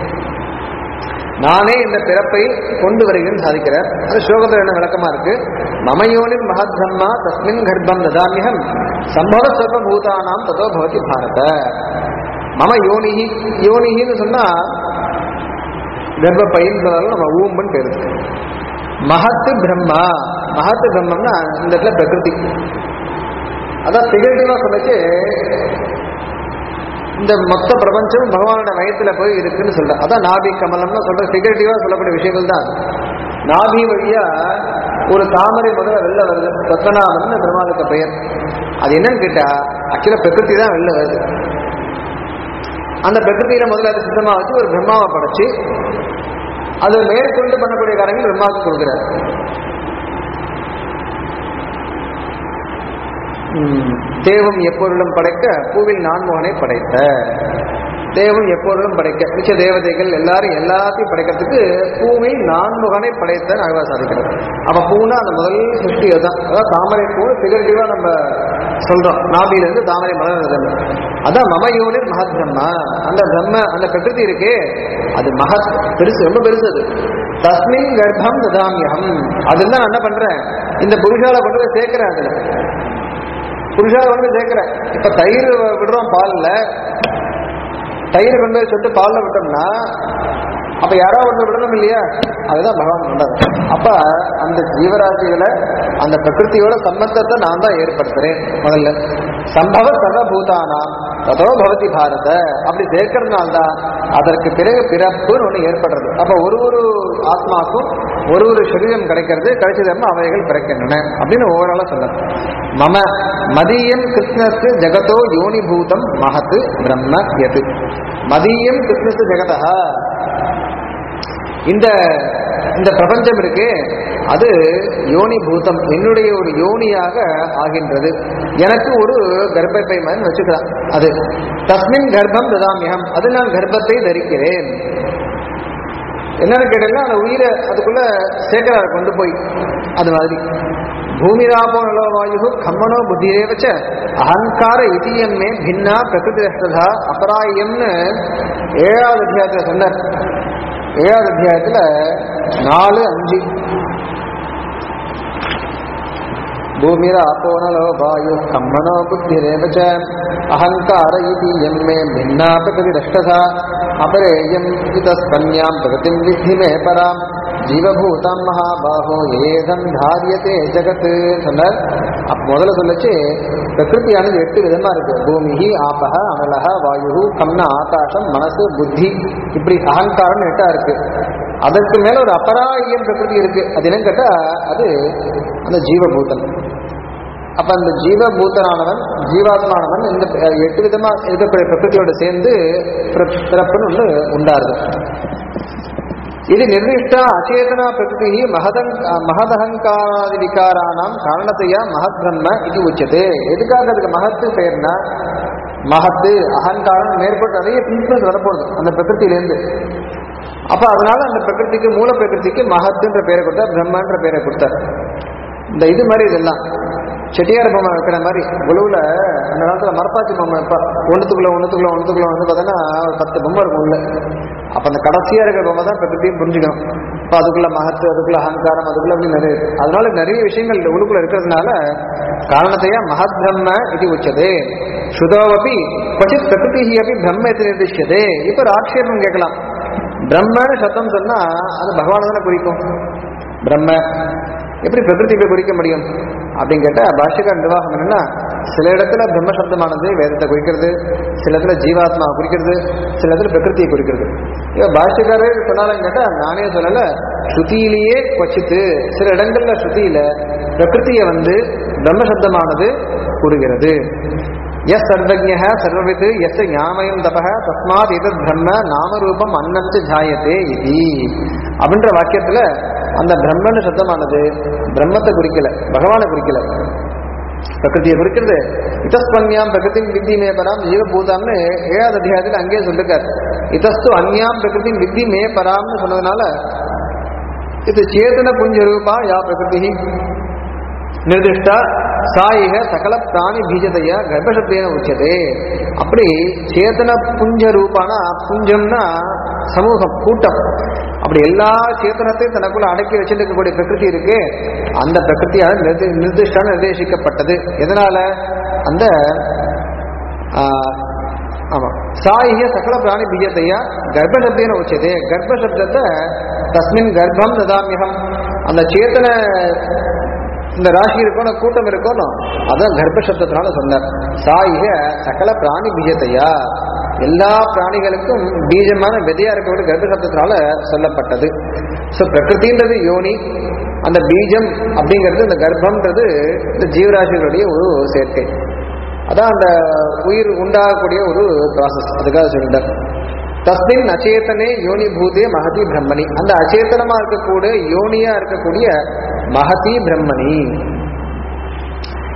நானே இந்த பிறப்பை கொண்டு வருகிறேன் சாதிக்கிறார் அது ஸ்லோகத்தில் என்ன விளக்கமா இருக்கு மமயோனின் மகத் பிரம்மா தஸ்மின் கர்ப்பம் ததாமியம் சம்பவ சர்வபூதானாம் ததோ பவதி பாரத மம யோனிஹி யோனிஹின்னு சொன்னா கர்ப்பப்பைன்னு சொன்னாலும் நம்ம ஊம்புன்னு பேரு மகத்து பிரம்மா மகத்து பிரம்மம்னா இந்த இடத்துல பிரகிருதி அதான் திகழ்டிவா சொல்லிச்சு இந்த மொத்த பிரபஞ்சம் பகவானோட வயத்துல போய் இருக்குன்னு சொல்ற அதான் நாபி கமலம்னு சொல்ற ஃபிகரேட்டிவா சொல்லக்கூடிய விஷயங்கள் தான் நாபி வழியா ஒரு தாமரை முதல்ல வெளில வருது பத்மநாபன் பெருமாளுக்கு பெயர் அது என்னன்னு கேட்டா ஆக்சுவலா பிரகிருதி தான் வெளில வருது அந்த பிரகிருதியில முதல்ல அது சித்தமா வச்சு ஒரு பிரம்மாவை படைச்சு அது மேற்கொண்டு பண்ணக்கூடிய காரியங்கள் பிரம்மாவுக்கு கொடுக்குறாரு ம், தேவம் எப்பொருளும் படைக்க பூவில் நான்முகனை படைத்த தேவம் எப்பொருளும் படைக்க மிச்ச தேவதைகள் எல்லாரும் எல்லாத்தையும் படைக்கிறதுக்கு பூவில் நான்முகனை படைத்த அழகா சாதிக்கிறது அப்ப பூனா அந்த முதல் சிருஷ்டி அதுதான் அதாவது தாமரை பூ பிகர்டிவா நம்ம சொல்றோம் நாபியிலிருந்து தாமரை மலர்றது அதான் மம யோனிர் மகத் பிரம்மா அந்த பிரம்ம அந்த பிரகிருதி இருக்கே அது மகத் பெருசு ரொம்ப பெருசு அது தஸ்மின் கர்ப்பம் ததாமியம் அதுதான் நான் என்ன பண்றேன் இந்த புருஷால கொண்டு போய் சேர்க்கிறேன் அதுல புருஷால கொண்டு போய் சேர்க்கிறேன் இப்ப தயிர் விடுறோம் பால்ல தயிர் கொண்டு போய் சொட்டு பால்ல விட்டோம்னா அப்ப யாரோ ஒன்று விடணும் இல்லையா அதுதான் பகவான் பண்றாரு அப்ப அந்த ஜீவராசிகளை அந்த பிரகிருதியோட சம்பந்தத்தை நான் தான் ஏற்படுத்துறேன் முதல்ல சம்பவ சர்வபூதானாம் ததோ பவதி பாரத அப்படி சேர்க்கறதுனால தான் அதற்கு பிறகு பிறப்புன்னு ஒண்ணு ஏற்படுறது அப்ப ஒரு ஒரு ஆத்மாக்கும் ஒரு ஒரு சரீரம் கிடைக்கிறது கிடைச்சதம்மா அவைகள் பிறக்கின்றன அப்படின்னு ஓவராலா சொல்றது மம மதியம் கிருஷ்ணஸ்து ஜெகதோ யோனிபூதம் மகத்து பிரம்ம எது மதியம் கிருஷ்ணஸ்து ஜெகதா இந்த இந்த பிரபஞ்சம் இருக்கு அது யோனி பூதம் என்னுடைய ஒரு யோனியாக ஆகின்றது எனக்கு ஒரு கர்ப்பப்பை மாதிரி வச்சுக்கலாம் அது தஸ்மின் கர்ப்பம் ததாமியம் அது நான் கர்ப்பத்தை தரிக்கிறேன் என்னன்னு கேட்டீங்கன்னா அந்த உயிரை அதுக்குள்ள சேர்க்கிறார் கொண்டு போய் அது மாதிரி பூமிராபோ நலோ வாயு கம்மனோ புத்திரேவச்ச அகங்கார இதியம்மே பின்னா பிரகிருதி ரஷ்டதா அபராயம்னு ஏழாவது அத்தியாயத்தில் சொன்னார் ஏழாவது அத்தியாயத்துல நாலு அஞ்சு பூமிர ஆப்போனலோ வாயு கம்மனோ புத்திரேவ ச அகங்கார இது எம்மே பின்னா பிரகதி ரஷ்டசா அபரேயம் இதஸ்பன்யாம் பிரகதிம் வித்தி மே பராம் ஜீவபூதம் மகாபாகோ ஏதம் தாரியத்தே ஜகத் சொன்னார் அப்ப முதல்ல சொல்லச்சு பிரகிருதியானது எட்டு விதமா இருக்கு பூமி ஆபக அனலக வாயு கம்ன ஆகாசம் மனசு புத்தி இப்படி அகங்காரம் எட்டா இருக்கு அதற்கு மேல ஒரு அபராயம் பிரகிருதி இருக்கு அது என்னன்னு கேட்டா அது அந்த ஜீவபூதன் அப்ப அந்த ஜீவபூதனானவன் ஜீவாத்மானவன் இந்த அஹ், எட்டு விதமா இருக்கக்கூடிய பிரகிருதியோட சேர்ந்து பிற- பிறப்புன்னு ஒண்ணு உண்டாருது இது நிர்திஷ்ட அச்சேதனா பிரகிருதி மகதங் மகதகங்காராதி விகாரானாம் காரணத்தையா மகத் பிரம்ம இது உச்சது எதுக்காக அதுக்கு மகத்து பெயர்னா மகத்து அகங்காரம் மேற்பட்டு நிறைய பிரின்சிபல்ஸ் வரப்போகுது அந்த பிரகிருத்திலேருந்து அப்ப அதனால அந்த பிரகிருதிக்கு மூல பிரகிருதிக்கு மகத்துன்ற பேரை கொடுத்தார் பிரம்மன்ற பேரை கொடுத்தார் இந்த இது மாதிரி இதெல்லாம் செட்டியார் பொம்மை வைக்கிற மாதிரி குழுவில் அந்த காலத்துல மரப்பாச்சி பொம்மை வைப்பா ஒன்றுத்துக்குள்ள ஒன்றுத்துக்குள்ள ஒன்றுத்துக்குள்ள வந்து பார்த்தோன்னா ஒரு பத்து பொம்மை இருக்கும் உள்ள அப்ப அந்த கடைசியா இருக்கிற பொம்மை தான் பிரகிருதியும் புரிஞ்சுக்கணும் இப்போ அதுக்குள்ள மகத்து அதுக்குள்ள அகங்காரம் அதுக்குள்ள அப்படி நிறைய இருக்கு அதனால நிறைய விஷயங்கள் இந்த உள்ளுக்குள்ள இருக்கிறதுனால காரணத்தையா மகத் பிரம்ம இது உச்சதே சுதோவபி கொச்சித் பிரகிருதி அப்படி பிரம்ம இது நிர்திஷ்யதே இப்ப ஒரு ஆட்சேபம் கேட்கலாம் பிரம்மன்னு சத்தம் சொன்னா அது பகவானை தானே குறிக்கும் பிரம்ம எப்படி பிரகிருதி போய் குறிக்க முடியும் அப்படின்னு கேட்டா பாஷ்யக்கார நிர்வாகம் என்னன்னா சில இடத்துல பிரம்ம சப்தமானது வேதத்தை குறிக்கிறது சில இடத்துல ஜீவாத்மா குறிக்கிறது சில இடத்துல பிரகிருதியை குறிக்கிறது இவ பாஷ்யக்காரே சொன்னாலும் கேட்டா நானே சொல்லல ஸ்ருதியிலேயே கொச்சித்து சில இடங்கள்ல ஸ்ருதியில பிரகிருதியை வந்து பிரம்ம சப்தமானது கூறுகிறது எஸ் சர்வஜ்ய சர்வவித் எஸ் ஞாமயம் தப தஸ்மாத் இதத் பிரம்ம நாமரூபம் அன்னத்து ஜாயத்தே இது அப்படின்ற வாக்கியத்துல அந்த பிரம்மன்னு சத்தமானது பிரம்மத்தை குறிக்கல பகவானை குறிக்கல பிரகிருதியை குறிக்கிறது இதஸ்பன்யாம் பிரகிருதி வித்தி மே பராம் ஜீவபூதாம்னு ஏழாவது அத்தியாயத்தில் அங்கேயே சொல்லிருக்கார் இதஸ்து அந்யாம் பிரகிருதி வித்தி மே பராம்னு சொன்னதுனால இது சேதன புஞ்சரூபா யா பிரகிருதி நிர்திஷ்டா சாயிக சகல பிராணி பீஜதைய கர்ப்பசப்தேன உச்சதே அப்படி சேதன புஞ்ச ரூபானா புஞ்சம்னா சமூகம் கூட்டம் அப்படி எல்லா சேத்தனத்தையும் தனக்குள்ள அடக்கி வச்சுட்டு இருக்கக்கூடிய பிரகிருதி இருக்கு அந்த பிரகிருத்தியால் நிர்தி நிர்திஷ்டான நிர்தேசிக்கப்பட்டது எதனால அந்த ஆஹ், ஆமா சாயிய சகல பிராணி பீஜத்தையா கர்ப்பசப்தேன உச்சதே கர்ப்பசப்தத்தை தஸ்மின் கர்ப்பம் ததாமியகம் அந்த சேத்தன இந்த ராசி இருக்கணும் கூட்டம் இருக்கணும் அதான் கர்ப்ப சப்தத்தினால சொன்னார் சாயிக சகல பிராணி பீஜத்தையா எல்லா பிராணிகளுக்கும் பீஜமான விதையா இருக்கக்கூடிய கர்ப்ப சப்தத்தினால சொல்லப்பட்டது ஸோ பிரகிருதின்றது யோனி அந்த பீஜம் அப்படிங்கிறது இந்த கர்ப்பம்ன்றது இந்த ஜீவராசிகளுடைய ஒரு சேர்க்கை அதான் அந்த உயிர் உண்டாகக்கூடிய ஒரு ப்ராசஸ் அதுக்காக சொல்லிட்டார் தஸ்மின் அச்சேதனே யோனி பூதே மகதி பிரம்மணி அந்த அச்சேதனமா இருக்கக்கூடிய யோனியா இருக்கக்கூடிய மகதி பிரம்மணி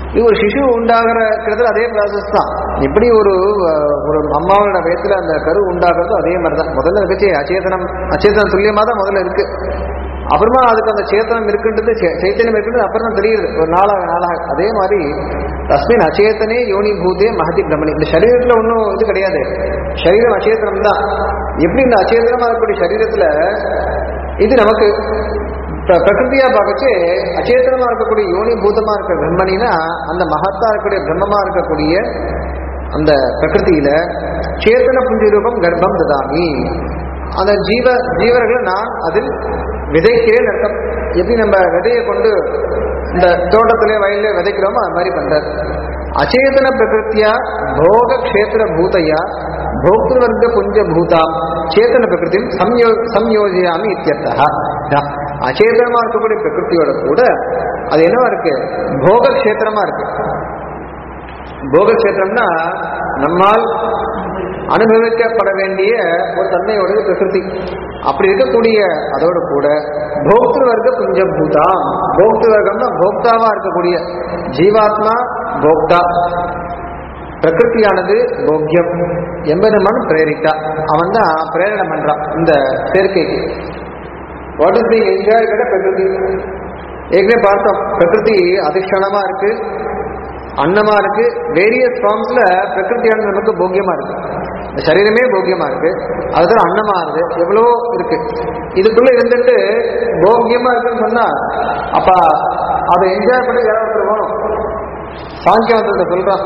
இது ஒரு சிசு உண்டாகிற கிட்டத்தட்ட அதே ப்ராசஸ் தான் எப்படி ஒரு அஹ், ஒரு அம்மாவோட வயத்துல அந்த கரு உண்டாகிறதோ அதே மாதிரி தான் முதல்ல இருந்துச்சு அச்சேதனம் அச்சேதனம் துல்லியமா தான் முதல்ல இருக்கு அப்புறமா அதுக்கு அந்த சேத்தனம் இருக்குன்றது சே- சைத்தன்யம் இருக்குன்றது அப்புறம் தான் தெரியுது ஒரு நாளாக நாளாக அதே மாதிரி தஸ்மின் அச்சேதனே யோனி பூதே மகதி பிரமணி இந்த சரீரத்துல ஒன்றும் இது கிடையாது சரீரம் அச்சேதனம் தான் எப்படி இந்த அச்சேதனமா இருக்கக்கூடிய சரீரத்துல இது நமக்கு பிர- பிரகிருதியா பார்க்கச்சு அச்சேதனமா இருக்கக்கூடிய யோனி பூதமா இருக்க பிரம்மணினா அந்த மகத்தா இருக்கக்கூடிய பிரம்மமா இருக்கக்கூடிய அந்த பிரகிருதியில சேத்தன புஞ்ச ரூபம் கர்ப்பம் ததாமி அந்த ஜீவ ஜீவர்களை நான் அதில் விதைக்கிறேன் அர்த்தம் எப்படி நம்ம விதையை கொண்டு இந்த தோட்டத்திலே வயல்ல விதைக்கிறோமோ அது மாதிரி பண்றார் அச்சேதன பிரகிருத்தியா போக க்ஷேத்திர பூதையா போக்திருவர்க்க புஞ்ச பூதாம் சேத்தன பிரகிருதி சம்யோ சம்யோஜியாமி இத்தியர்த்தா இதான். அச்சேதனமா இருக்கக்கூடிய பிரகிருத்தியோட கூட அது என்னவா இருக்கு போக க்ஷேத்திரமா இருக்கு போக க்ஷேத்திரம்னா நம்மால் அனுபவிக்கப்பட வேண்டிய ஒரு தன்மையோட பிரகிருதி அப்படி இருக்கக்கூடிய அதோட கூட போக்திரு வர்க்க புஞ்சபூதாம் போக்திரு வர்க்கம்னா போக்தாவா இருக்கக்கூடிய ஜீவாத்மா போக்தா பிரகிருதியானது போக்கியம் எம்பெருமான் பிரேரித்தா அவன் தான் பிரேரணை பண்றான் இந்த சேர்க்கைக்கு வாட் இஸ் தி என்ஜாய் கிட்ட பிரகிருதி ஏற்கனவே பார்த்தோம் பிரகிருதி அதிஷ்டானமா இருக்கு அன்னமா இருக்கு வேரியஸ் ஃபார்ம்ஸ்ல பிரகிருதியானது நமக்கு போக்கியமா இருக்கு இந்த சரீரமே போக்கியமா இருக்கு அதுதான் அன்னமா இருக்கு எவ்வளவோ இருக்கு இதுக்குள்ள இருந்துட்டு போக்கியமா இருக்குன்னு சொன்னா அப்ப அதை என்ஜாய் பண்ணி யாராவது ஒருத்தர் வேணும் சாங்கியவந்தத்தை சொல்றான்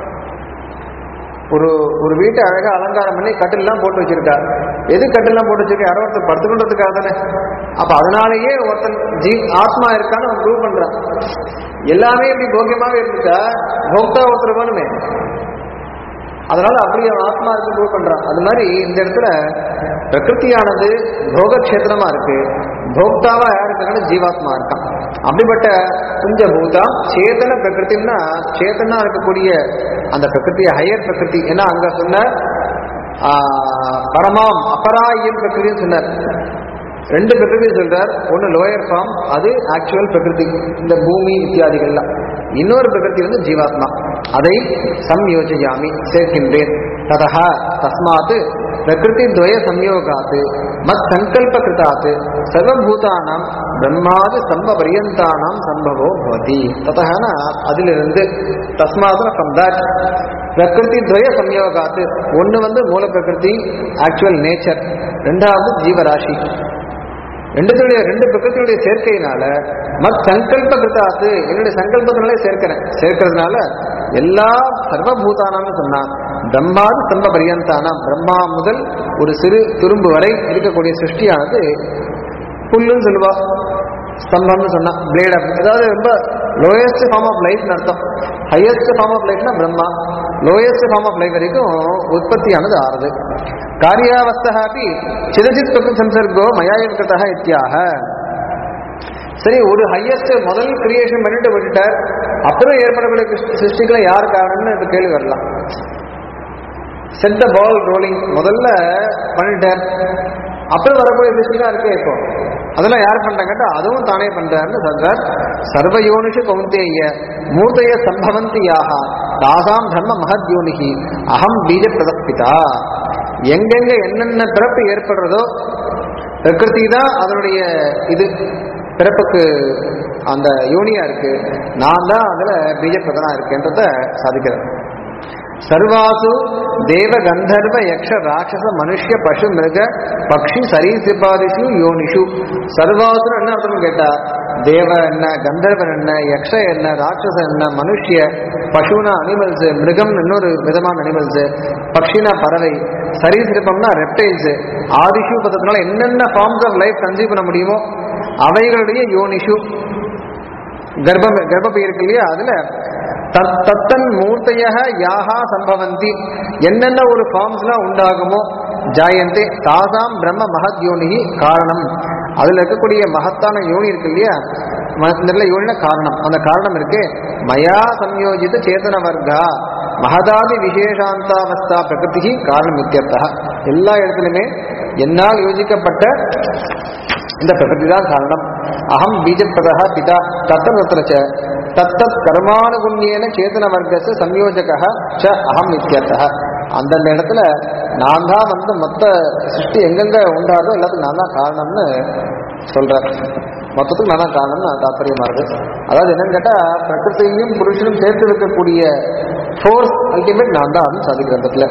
ஒரு ஒரு வீட்டை அழகா அலங்காரம் பண்ணி கட்டில்லாம் போட்டு வச்சிருக்கா எது கட்டில்லாம் போட்டு வச்சிருக்கா யாரோ ஒருத்தர் படுத்துக்கொண்டதுக்காக தானே அப்ப அதனாலேயே ஒருத்தன் ஜீ ஆத்மா இருக்கான்னு அவன் ப்ரூவ் பண்றான் எல்லாமே இப்படி போக்கியமாவே இருந்துட்டா போக்தா ஒருத்தர் வேணுமே அதனால அப்படி அவன் ஆத்மா இருக்கு ப்ரூவ் பண்றான் அது மாதிரி இந்த இடத்துல பிரகிருதியானது போகக்ஷேத்திரமா இருக்கு போக்தாவா யார் இருக்காங்கன்னா ஜீவாத்மா இருக்கான் அப்படிப்பட்ட குஞ்ச பூதா சேதன பிரகிருத்தின்னா சேத்தனா இருக்கக்கூடிய அந்த பிரகிருதி ஹையர் பிரகிருதி ஏன்னா அங்க சொன்ன ஆஹ், பரமாம் அபராயம் பிரகிருதின்னு சொன்னார் ரெண்டு பிரகிருதி சொல்றார் ஒன்னு லோயர் ஃபார்ம் அது ஆக்சுவல் பிரகிருதி இந்த பூமி இத்தியாதிகள்லாம் இன்னொரு பிரகிருதி வந்து ஜீவாத்மா அதை சம்யோஜயாமி சேர்க்கின்றேன் ததா தஸ்மாத் பிரகிருதி துவய சம்யோகாத் மத் சங்கல்ப கிருதாத் சர்வபூதானாம் பிரம்மாது சம்ப பரியந்தானாம் சம்பவோ பவதி ததனா அதிலிருந்து தஸ்மாத் ஃப்ரம் தட் பிரகிருதி துவய சம்யோகாத் ஒன்னு வந்து மூல பிரகிருதி ஆக்சுவல் நேச்சர் ரெண்டாவது ஜீவராசி ரெண்டுத்துடைய ரெண்டு பிரகிருத்தியுடைய சேர்க்கையினால மத் சங்கல்ப கிருத்தாத்து என்னுடைய சங்கல்பத்தினாலே சேர்க்கிறேன் சேர்க்கிறதுனால எல்லா சர்வபூதானான்னு சொன்னா பிரம்மாது சம்ப பரியந்தானாம் பிரம்மா முதல் ஒரு சிறு துரும்பு வரை இருக்கக்கூடிய சிருஷ்டியானது புல்லுன்னு சொல்லுவா ஸ்தம்பம்னு சொன்னா பிளேட் அதாவது ரொம்ப லோயஸ்ட் ஃபார்ம் ஆஃப் லைஃப்னு அர்த்தம் ஹையஸ்ட் ஃபார்ம் ஆஃப் லைஃப்னா Brahma lowest form of life வரைக்கும் உற்பத்தியானது ஆறுது காரியாவஸ்தா அப்படி சிதச்சித் பிரகிருதி சம்சர்கோ மயாயம் கிருதா இத்தியாக சரி ஒரு ஹையஸ்ட் முதல் கிரியேஷன் பண்ணிட்டு விட்டுட்டார் அப்புறம் ஏற்படக்கூடிய கிருஷ்ண- சிருஷ்டிகளை யார் காரணம்னு இந்த கேள்வி வரலாம் செட் த பால் ரோலிங் முதல்ல பண்ணிட்டார் அப்புறம் வரக்கூடிய சிருஷ்டிலாம் இருக்கே இப்போ அதெல்லாம் யார் பண்றாங்கட்டா அதுவும் தானே பண்றாருன்னு சொல்றார் சர்வயோனிஷு கௌந்தேய மூர்த்தய சம்பவந்தி யாகா தாசாம் தர்ம மகத்யோனிகி அகம் பீஜ பிரதப்பிதா எங்கெங்க என்னென்ன பிறப்பு ஏற்படுறதோ பிரகிருதி தான் அதனுடைய இது பிறப்புக்கு அந்த யோனியா இருக்கு நான் தான் அதுல பீஜப்பிரதனா இருக்கேன்றத சாதிக்கிறேன் சர்வாசு தேவ கந்தர்வ யக்ஷ ராட்சச மனுஷ்ய பசு மிருக பக்ஷி சரீசிபாதிஷு யோனிஷு சர்வாசு என்ன அர்த்தம் கேட்டா தேவ என்ன கந்தர்வன் என்ன யக்ஷ என்ன ராட்சச என்ன மனுஷ்ய பசுனா அனிமல்ஸ் மிருகம் இன்னொரு விதமான அனிமல்ஸ் பக்ஷினா பறவை சரீசிருப்பம்னா ரெப்டைல்ஸ் ஆதிஷு பதத்தினால என்னென்ன ஃபார்ம்ஸ் ஆஃப் லைஃப் கன்சீவ் பண்ண முடியுமோ அவைகளுடைய யோனிஷு கர்ப்பம் கர்ப்பப்பை இருக்கு இல்லையா அதுல தத்- தத்தன் மூர்த்தைய யாகா சம்பவந்தி என்னென்ன ஒரு ஃபார்ம்ஸ்லாம் உண்டாகுமோ ஜாயந்தே தாசாம் பிரம்ம மகத் யோனி காரணம் அதுல இருக்கக்கூடிய மகத்தான யோனி இருக்கு இல்லையா ம- இந்த இடத்துல யோனின காரணம் அந்த காரணம் இருக்கு மயா சம்யோஜித சேதன வர்க்கா மகதாதி விசேஷாந்தாவஸ்தா பிரகிருதி காரணம் இத்தியர்த்தா எல்லா இடத்துலையுமே என்னால் யோசிக்கப்பட்ட இந்த பிரகிருதி தான் காரணம் அகம் பீஜப்பிரதா பிதா தத்திர தத்திர ச தத்தத் கர்மானுகுண்யேன சேதன வர்க்கச சம்யோஜக ச அகம் இத்தியர்த்தः அந்தந்த இடத்துல நான் தான் வந்து மொத்த சிருஷ்டி எங்கெங்க உண்டாதோ எல்லாத்துக்கும் நான் தான் காரணம்னு சொல்றேன் மொத்தத்துக்கு நான் தான் காரணம்னு தாற்பயமா இருக்கு அதாவது என்னன்னு கேட்டா பிரகிருதியும் புருஷனும் சேர்த்து இருக்கக்கூடிய ஃபோர்ஸ் அல்டிமேட் நான் தான் அப்படின்னு சாதிக்கிற இடத்துல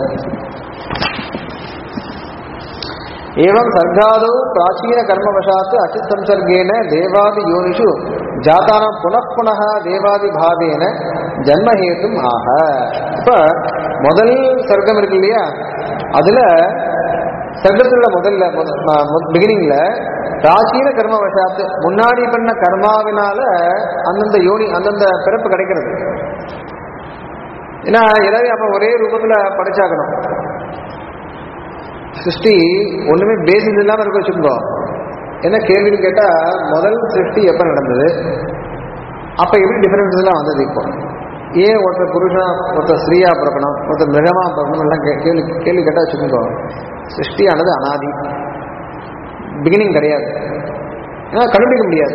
एवं सर्गादौ प्राचीन कर्मवशात् अचित संसर्गेण देवादि योनिषु जातानां पुनः पुनः देवादि भावेन ஜன்ம ஹேத்தும் ஆக இப்ப முதல் சர்க்கம் இருக்கு இல்லையா அதுல சர்க்கத்துல முதல்ல பிகினிங்ல பிராச்சீன கர்ம வசாத்து முன்னாடி பண்ண கர்மாவினால அந்தந்த யோனி அந்தந்த பிறப்பு கிடைக்கிறது ஏன்னா எல்லாரையும் அப்ப ஒரே ரூபத்துல படைச்சாக்கணும் சிருஷ்டி ஒண்ணுமே பேசிஸ் இல்லாம இருக்க வச்சுக்கோ என்ன கேள்வின்னு கேட்டா முதல் சிருஷ்டி எப்ப நடந்தது அப்ப எப்படி டிஃபரன்ஸ் எல்லாம் வந்தது இப்போ ஏன் ஒருத்தர் புருஷனா ஒருத்தர் ஸ்ரீயா பிறக்கணும் ஒருத்தர் மிருகமா பிறக்கணும் எல்லாம் கே- கேள்வி கேள்வி கேட்டா வச்சுக்கோ சிருஷ்டியானது அனாதி பிகினிங் கிடையாது ஏன்னா கண்டுபிடிக்க முடியாது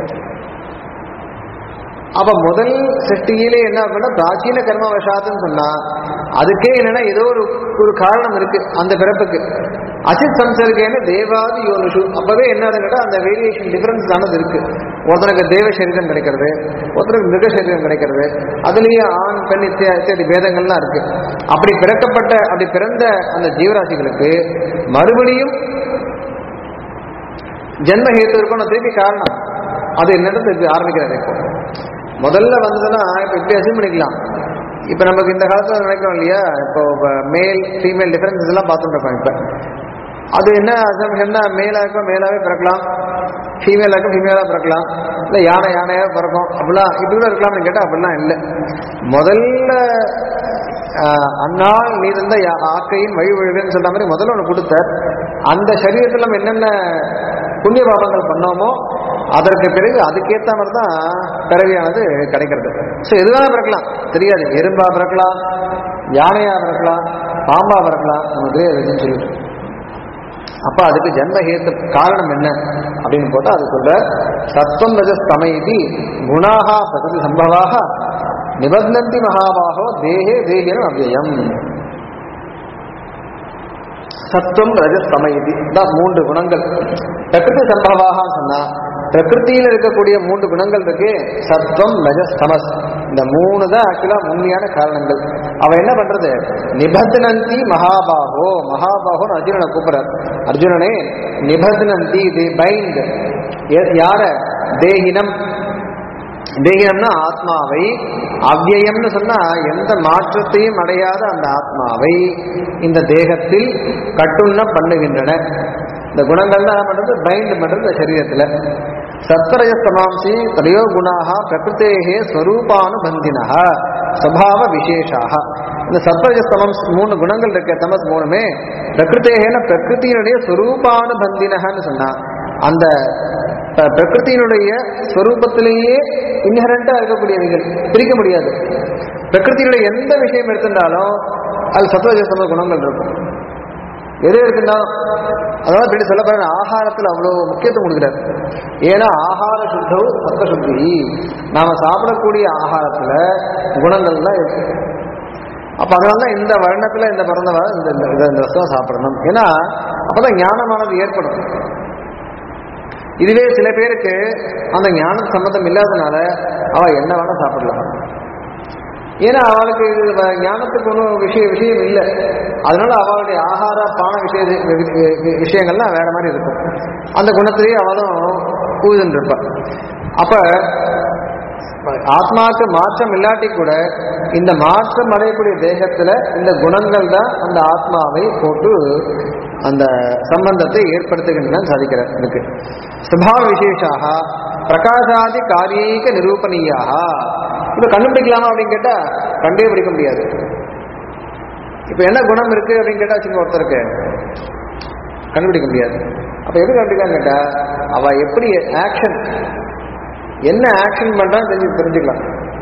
அப்ப முதல் சிருஷ்டியிலே என்ன அப்படின்னா பிராச்சீன கர்ம வசாத்துன்னு சொன்னா அதுக்கே என்னன்னா ஏதோ ஒரு ஒரு காரணம் இருக்கு அந்த பிறப்புக்கு அசித் சம்சர்கேன தேவாதி யோனிஷு அப்பவே என்ன கேட்டா அந்த வேரியேஷன் டிஃபரன்ஸ் ஆனது இருக்கு ஒருத்தனுக்கு தேவ சரீரம் கிடைக்கிறது ஒருத்தருக்கு மிருக சரீரம் கிடைக்கிறது அதுலயே ஆண் பெண் இத்தியா- இத்தியாதி பேதங்கள்லாம் இருக்கு அப்படி பிறக்கப்பட்ட அப்படி பிறந்த அந்த ஜீவராசிகளுக்கு மறுபடியும் ஜென்ம ஹேத்து இருக்கணும் திருப்பி காரணம் அது என்னன்னு திருப்பி ஆரம்பிக்கிறாரு இப்போ முதல்ல வந்ததுன்னா இப்போ இப்படி அசிம் பண்ணிக்கலாம் இப்போ நமக்கு இந்த காலத்தில் நினைக்கிறோம் இல்லையா இப்போ மேல் ஃபீமேல் டிஃபரன்சஸ் எல்லாம் பார்த்துட்டு இருக்கோம் இப்போ அது என்ன அசம்ஷன்னா மேலாக இருக்கும் மேலாவே பிறக்கலாம் ஃபீமேலாக இருக்கும் ஃபீமேலாக பிறக்கலாம் இல்லை யானை யானையாக பிறக்கும் அப்படிலாம் இப்படி கூட இருக்கலாம்னு கேட்டால் அப்படிலாம் இல்லை முதல்ல ஆஹ், அந்நாள் நீ இருந்த யா- ஆக்கையின் வழி வழிவேன்னு சொல்ற மாதிரி முதல்ல ஒன்று கொடுத்தார் அந்த சரீரத்தில் நம்ம என்னென்ன புண்ணிய பாபங்கள் பண்ணோமோ அதற்கு பிறகு அதுக்கேற்ற மாதிரி தான் பிறவியானது கிடைக்கிறது ஸோ எதுவாக பிறக்கலாம் தெரியாது எறும்பா பிறக்கலாம் யானையா பிறக்கலாம் பாம்பா பிறக்கலாம் நமக்கு தெரியாது சொல்லிட்டு அப்ப அதுக்கு ஜென்ம ஹேத்து காரணம் என்ன அப்படின்னு போட்டா அது சொல்ற சத்வம் ரஜஸ் தமைதி குணாக பிரகிருதி சம்பவாக நிபந்தந்தி மகாபாகோ தேகே தேகினம் அவ்யயம் சத்துவம் ரஜஸ் தமயதி தான் மூன்று குணங்கள் பிரகிருதி சம்பவாக சொன்னா பிரகிருத்தியில் இருக்கக்கூடிய மூன்று குணங்கள் இருக்கு சத்வம் ரஜஸ் தமஸ் இந்த மூணு தான் ஆக்சுவலா உண்மையான காரணங்கள் அவ என்ன பண்றது நிபந்தனந்தி மகாபாகோ மகாபாகோன்னு அர்ஜுனனை கூப்பிடுறார் அர்ஜுனனே நிபந்தனந்தி தி பைண்ட் யார தேகினம் தேகம்னா ஆத்மாவை அவ்யயம்னு சொன்னா எந்த மாற்றத்தையும் அடையாத அந்த ஆத்மாவை இந்த தேகத்தில் கட்டுண்ண பண்ணுகின்றன இந்த குணங்கள் தான் பண்றது பைண்ட் பண்றது இந்த சரீரத்துல சத்ரஜஸ்தமாம்சி தடையோ குணாக பிரகிருத்தேகே ஸ்வரூபானுபந்தினா சுவாவ விசேஷாக இந்த சத்வஜஸ்தமம் மூணு குணங்கள் இருக்க தமஸ் மூணுமே பிரகிருத்தேகன பிரகிருத்தியினுடைய ஸ்வரூபானுபந்தினன்னு சொன்னா அந்த அஹ், பிரகிருத்தியினுடைய ஸ்வரூபத்திலேயே இன்ஹரண்டா இருக்கக்கூடியவைகள் பிரிக்க முடியாது பிரகிருத்தியினுடைய எந்த விஷயம் எடுத்திருந்தாலும் அது சத்வஜஸ்தம குணங்கள் இருக்கும் எது இருக்குன்னாலும் அதாவது இப்படி சொல்ல போற ஆகாரத்தில் அவ்வளோ முக்கியத்துவம் கொடுக்குறாரு ஏன்னா ஆகார சுத்தவு சத்த சுத்தி நாம சாப்பிடக்கூடிய ஆகாரத்துல குணங்கள்லாம் இருக்கு அப்ப அதனால தான் இந்த வருணத்துல இந்த பிறந்தவ இந்த இந்த- இந்த இந்த ரசம் சாப்பிடணும் ஏன்னா அப்பதான் ஞானமானது ஏற்படும் இதுவே சில பேருக்கு அந்த ஞான சம்மந்தம் இல்லாதனால அவ என்ன வேணா சாப்பிடலாம் ஏன்னா அவளுக்கு இது வ- ஞானத்துக்கு ஒன்றும் விஷய விஷயம் இல்லை அதனால அவளுடைய ஆகார பான விஷய வி- வி- விஷயங்கள்லாம் வேற மாதிரி இருக்கும் அந்த குணத்திலேயே அவளும் ஊதுன்னு இருப்பா அப்ப ஆத்மாவுக்கு மாற்றம் இல்லாட்டி கூட இந்த மாற்றம் அடையக்கூடிய தேகத்துல இந்த குணங்கள் தான் அந்த ஆத்மாவை போட்டு அந்த சம்பந்தத்தை ஏற்படுத்துகின்றன சாதிக்கிறார் இதுக்கு சுபாவ விசேஷாக பிரகாசாதி காரியீக நிரூபணீயாக இதை கண்டுபிடிக்கலாமா அப்படின்னு கேட்டா கண்டே பிடிக்க முடியாது இப்ப என்ன குணம் இருக்கு அப்படின்னு கேட்டா வச்சுங்க ஒருத்தருக்கு கண்டுபிடிக்க முடியாது அப்ப எப்படி கண்டுபிடிக்கலாம் கேட்டா அவ எப்படி ஆக்ஷன் என்ன ஆக்ஷன் பண்றான்னு தெரிஞ்சு தெரிஞ்சுக்கலாம்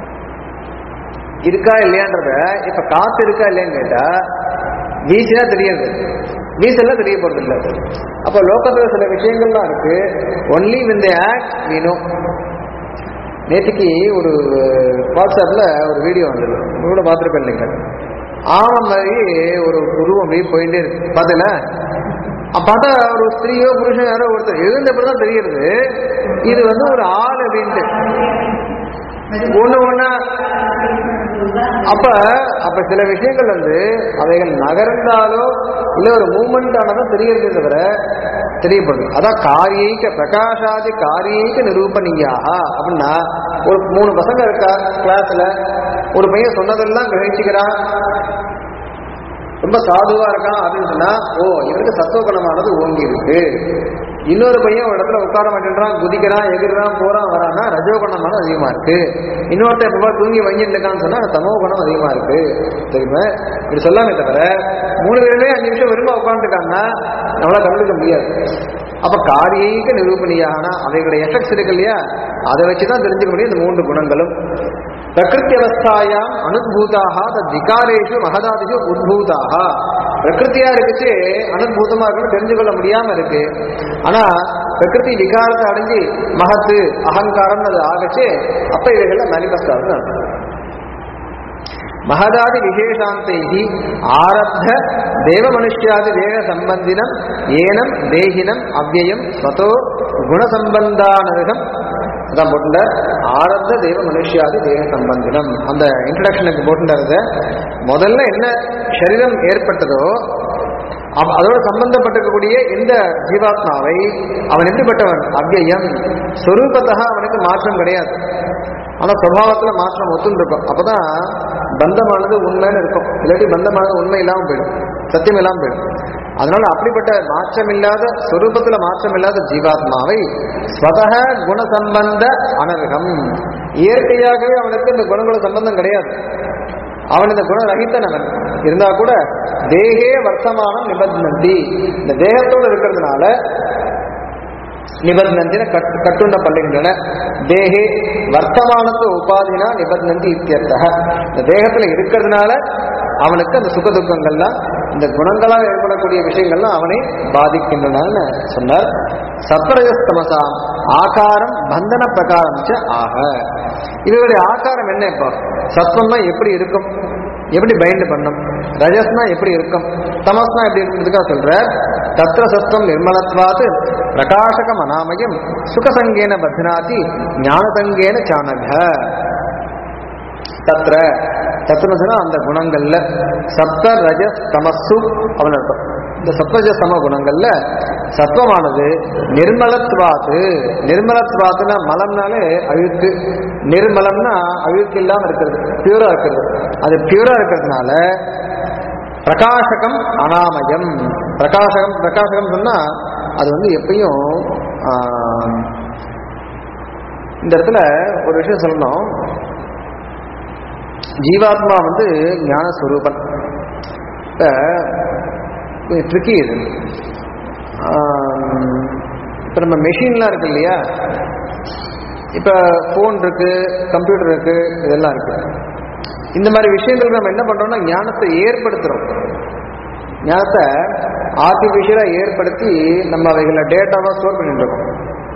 இருக்கா இல்லையான்றத இப்ப காத்து இருக்கா இல்லையான்னு கேட்டா வீசினா தெரியாது வீசெல்லாம் தெரிய போறது இல்லை அப்ப லோகத்துல சில விஷயங்கள்லாம் இருக்கு only win the act we know நேற்றுக்கு ஒரு வாட்ஸ்அப்பில் ஒரு வீடியோ வந்தது உங்க கூட பார்த்துருப்பேன் இல்லைங்க ஆமை மாதிரி ஒரு உருவம் அப்படியே போயிட்டே இருக்கு பார்த்தல பார்த்தா ஒரு ஸ்திரீயோ புருஷன் யாரோ ஒருத்தர் எழுந்தப்படி தான் தெரியுது இது வந்து ஒரு ஆள் அப்படின்ட்டு ஒண்ணு ஒண்ணா அப்ப அப்ப சில விஷயங்கள் வந்து அவைகள் நகர்ந்தாலோ இல்ல ஒரு மூமெண்ட் ஆனதோ தெரியறதே தவிர தெரியப்படுது அதான் காரியைக்க பிரகாஷாதி காரியைக்க நிரூபணியாக அப்படின்னா ஒரு மூணு பசங்க இருக்கா கிளாஸ்ல ஒரு பையன் சொன்னதெல்லாம் கிரகிச்சுக்கிறான் ரொம்ப சாதுவா இருக்கான் அப்படின்னு சொன்னா ஓ இவருக்கு சத்துவகுணமானது ஓங்கி இருக்கு இன்னொரு பையன் ஒரு இடத்துல உட்கார மாட்டேன்றான் குதிக்கிறான் எகிர்றான் போறான் வரான்னா ரஜோகுணமானது அதிகமா இருக்கு இன்னொருத்தர் எப்ப தூங்கி வங்கிட்டு இருக்கான்னு சொன்னா தமோ குணம் அதிகமா இருக்கு தெரியுமா இப்படி சொல்லாமே தவிர மூணு பேருமே அஞ்சு நிமிஷம் விரும்ப உட்காந்துருக்காங்கன்னா நம்மளால கண்டுக்க முடியாது அப்ப காரியீக நிரூபணியான அவைகளுடைய எஃபெக்ட்ஸ் இருக்கு இல்லையா அதை வச்சுதான் தெரிஞ்சுக்க முடியும் இந்த மூன்று குணங்களும் பிரகிருத்தி அவஸ்தாயாம் அனுபூதாக விகாரேஷு மகதாதிஷு உத்பூதாக பிரகிருத்தியா இருக்குச்சு அனுபூதமா இருக்குன்னு தெரிஞ்சு கொள்ள முடியாம இருக்கு ஆனா பிரகிருதி விகாரத்தை அடைஞ்சு மகத்து அகங்காரம் அது ஆகச்சு அப்ப இவைகள்ல மேனிபெஸ்ட் ஆகுது அர்த்தம். மகதாதி விசேஷாந்தைகி ஆரப்த தேவ மனுஷ்யாதி தேக சம்பந்தினம் ஏனம் தேகினம் அவ்யயம் ஸ்வதோ குணசம்பந்தானருகம் அதான் போட்டுண்ட ஆரப்த தேவ மனுஷ்யாதி தேக சம்பந்தினம் அந்த இன்ட்ரடக்ஷனுக்கு போட்டுன்றத முதல்ல என்ன சரீரம் ஏற்பட்டதோ அவ- அதோட சம்பந்தப்பட்டிருக்கக்கூடிய இந்த ஜீவாத்மாவை அவன் எப்படிப்பட்டவன் அவ்யயம் சொரூபத்தக அவனுக்கு மாற்றம் கிடையாது ஆனா சுபாவத்துல மாற்றம் ஒத்துன்னு இருக்கும் அப்பதான் பந்தமானது உண்மைன்னு இருக்கும் இல்லாட்டி பந்தமானது உண்மை இல்லாம போயிடும் சத்தியம் இல்லாம போயிடும் அதனால அப்படிப்பட்ட மாற்றம் இல்லாத சொரூபத்துல மாற்றம் இல்லாத ஜீவாத்மாவை ஸ்வதக குணசம்பந்த அனர்கம் இயற்கையாகவே அவனுக்கு இந்த குணங்கள சம்பந்தம் கிடையாது அவன் இந்த குணரகித்தன் அவன் இருந்தா கூட தேகே வர்த்தமானம் நிபந்தந்தி இந்த தேகத்தோடு இருக்கிறதுனால நிபந்தந்தின கட் கட்டுண்ட பண்ணுகின்றன தேகே வர்த்தமானத்து உபாதினா நிபந்தந்தி இத்தியர்த்தக இந்த தேகத்துல இருக்கிறதுனால அவனுக்கு அந்த சுக துக்கங்கள்லாம் இந்த குணங்களால் ஏற்படக்கூடிய விஷயங்கள்லாம் அவனை பாதிக்கின்றன சொன்னார் சத்ரஜஸ்தமசாம் ஆகாரம் பந்தன பிரகாரம் ச ஆக இவருடைய ஆகாரம் என்ன இப்போ சத்வம்னா எப்படி இருக்கும் எப்படி பைண்ட் பண்ணும் ரஜஸ்னா எப்படி இருக்கும் தமஸ்னா எப்படி இருக்கிறதுக்காக சொல்ற தத்ர சத்வம் நிர்மலத்வாத் பிரகாசகம் அனாமயம் சுகசங்கேன பத்னாதி ஞானசங்கேன சாணக தத்ர தத்துன்னு சொன்னா அந்த குணங்கள்ல சப்த ரஜஸ் தமசு அவன் அர்த்தம் இந்த சப்தஜ சம குணங்கள்ல சத்வமானது நிர்மலத்வாத்து நிர்மலத்வாத்துனா மலம்னாலே அழுக்கு நிர்மலம்னா அழுக்கு இல்லாம இருக்கிறது பியூரா இருக்கிறது அது பியூரா இருக்கிறதுனால பிரகாசகம் அனாமயம் பிரகாசகம் பிரகாசகம் சொன்னா அது வந்து எப்பயும் ஆஹ், இந்த இடத்துல ஒரு விஷயம் சொல்லணும் ஜீவாத்மா வந்து ஞான ஸ்வரூபன் இப்போ ட்ரிக்கி இது இப்போ நம்ம மெஷின்லாம் இருக்கு இல்லையா இப்போ ஃபோன் இருக்கு கம்ப்யூட்டர் இருக்கு இதெல்லாம் இருக்கு இந்த மாதிரி விஷயங்கள் நம்ம என்ன பண்றோம்னா ஞானத்தை ஏற்படுத்துறோம் ஞானத்தை ஆர்டிஃபிஷியலாக ஏற்படுத்தி நம்ம அவைகளை டேட்டாவாக ஸ்டோர் பண்ணிட்டு இருக்கோம்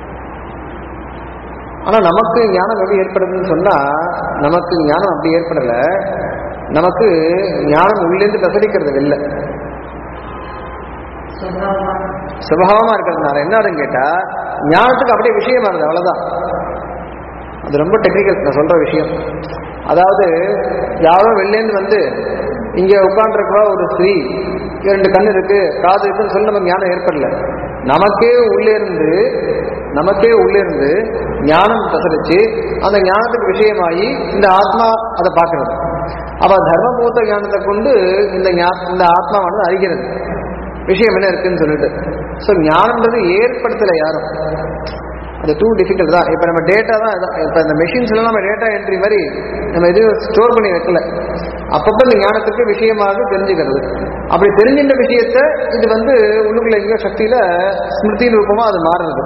ஆனா நமக்கு ஞானம் எப்படி ஏற்படுதுன்னு சொன்னா நமக்கு ஞானம் அப்படி ஏற்படல நமக்கு ஞானம் உள்ளேந்து பிரசரிக்கிறது வெளில சுபாவமா இருக்கிறதுனால என்ன ஆகுதுன்னு கேட்டா ஞானத்துக்கு அப்படியே விஷயமா இருந்தது அவ்வளவுதான் அது ரொம்ப டெக்னிக்கல் நான் சொல்ற விஷயம் அதாவது யாரோ வெளிலேருந்து வந்து இங்க உட்காந்துருக்கா ஒரு ஸ்திரீ இரண்டு கண் இருக்கு காது இருக்குன்னு சொல்லி நமக்கு ஞானம் ஏற்படல நமக்கே உள்ளே இருந்து நமக்கே உள்ளே இருந்து ஞானம் பிரசரிச்சு அந்த ஞானத்துக்கு விஷயமாகி இந்த ஆத்மா அதை பார்க்கறது அப்ப தர்மபூத்த ஞானத்தை கொண்டு இந்த ஞா- இந்த ஆத்மாவானது அறிகிறது விஷயம் என்ன இருக்குன்னு சொல்லிட்டு ஸோ ஞானம்ன்றது ஏற்படுத்தலை யாரும் அது டூ டிஃபிகல்ட் தான் இப்போ நம்ம டேட்டா தான் இப்போ இந்த மெஷின்ஸ்லாம் நம்ம டேட்டா என்ட்ரி மாதிரி நம்ம எதுவும் ஸ்டோர் பண்ணி வைக்கல அப்பப்போ இந்த ஞானத்துக்கு விஷயமாக தெரிஞ்சுக்கிறது அப்படி தெரிஞ்சின்ற விஷயத்த இது வந்து உள்ளுக்குள்ள எங்கேயோ சக்தியில ஸ்மிருதி ரூபமா அது மாறுறது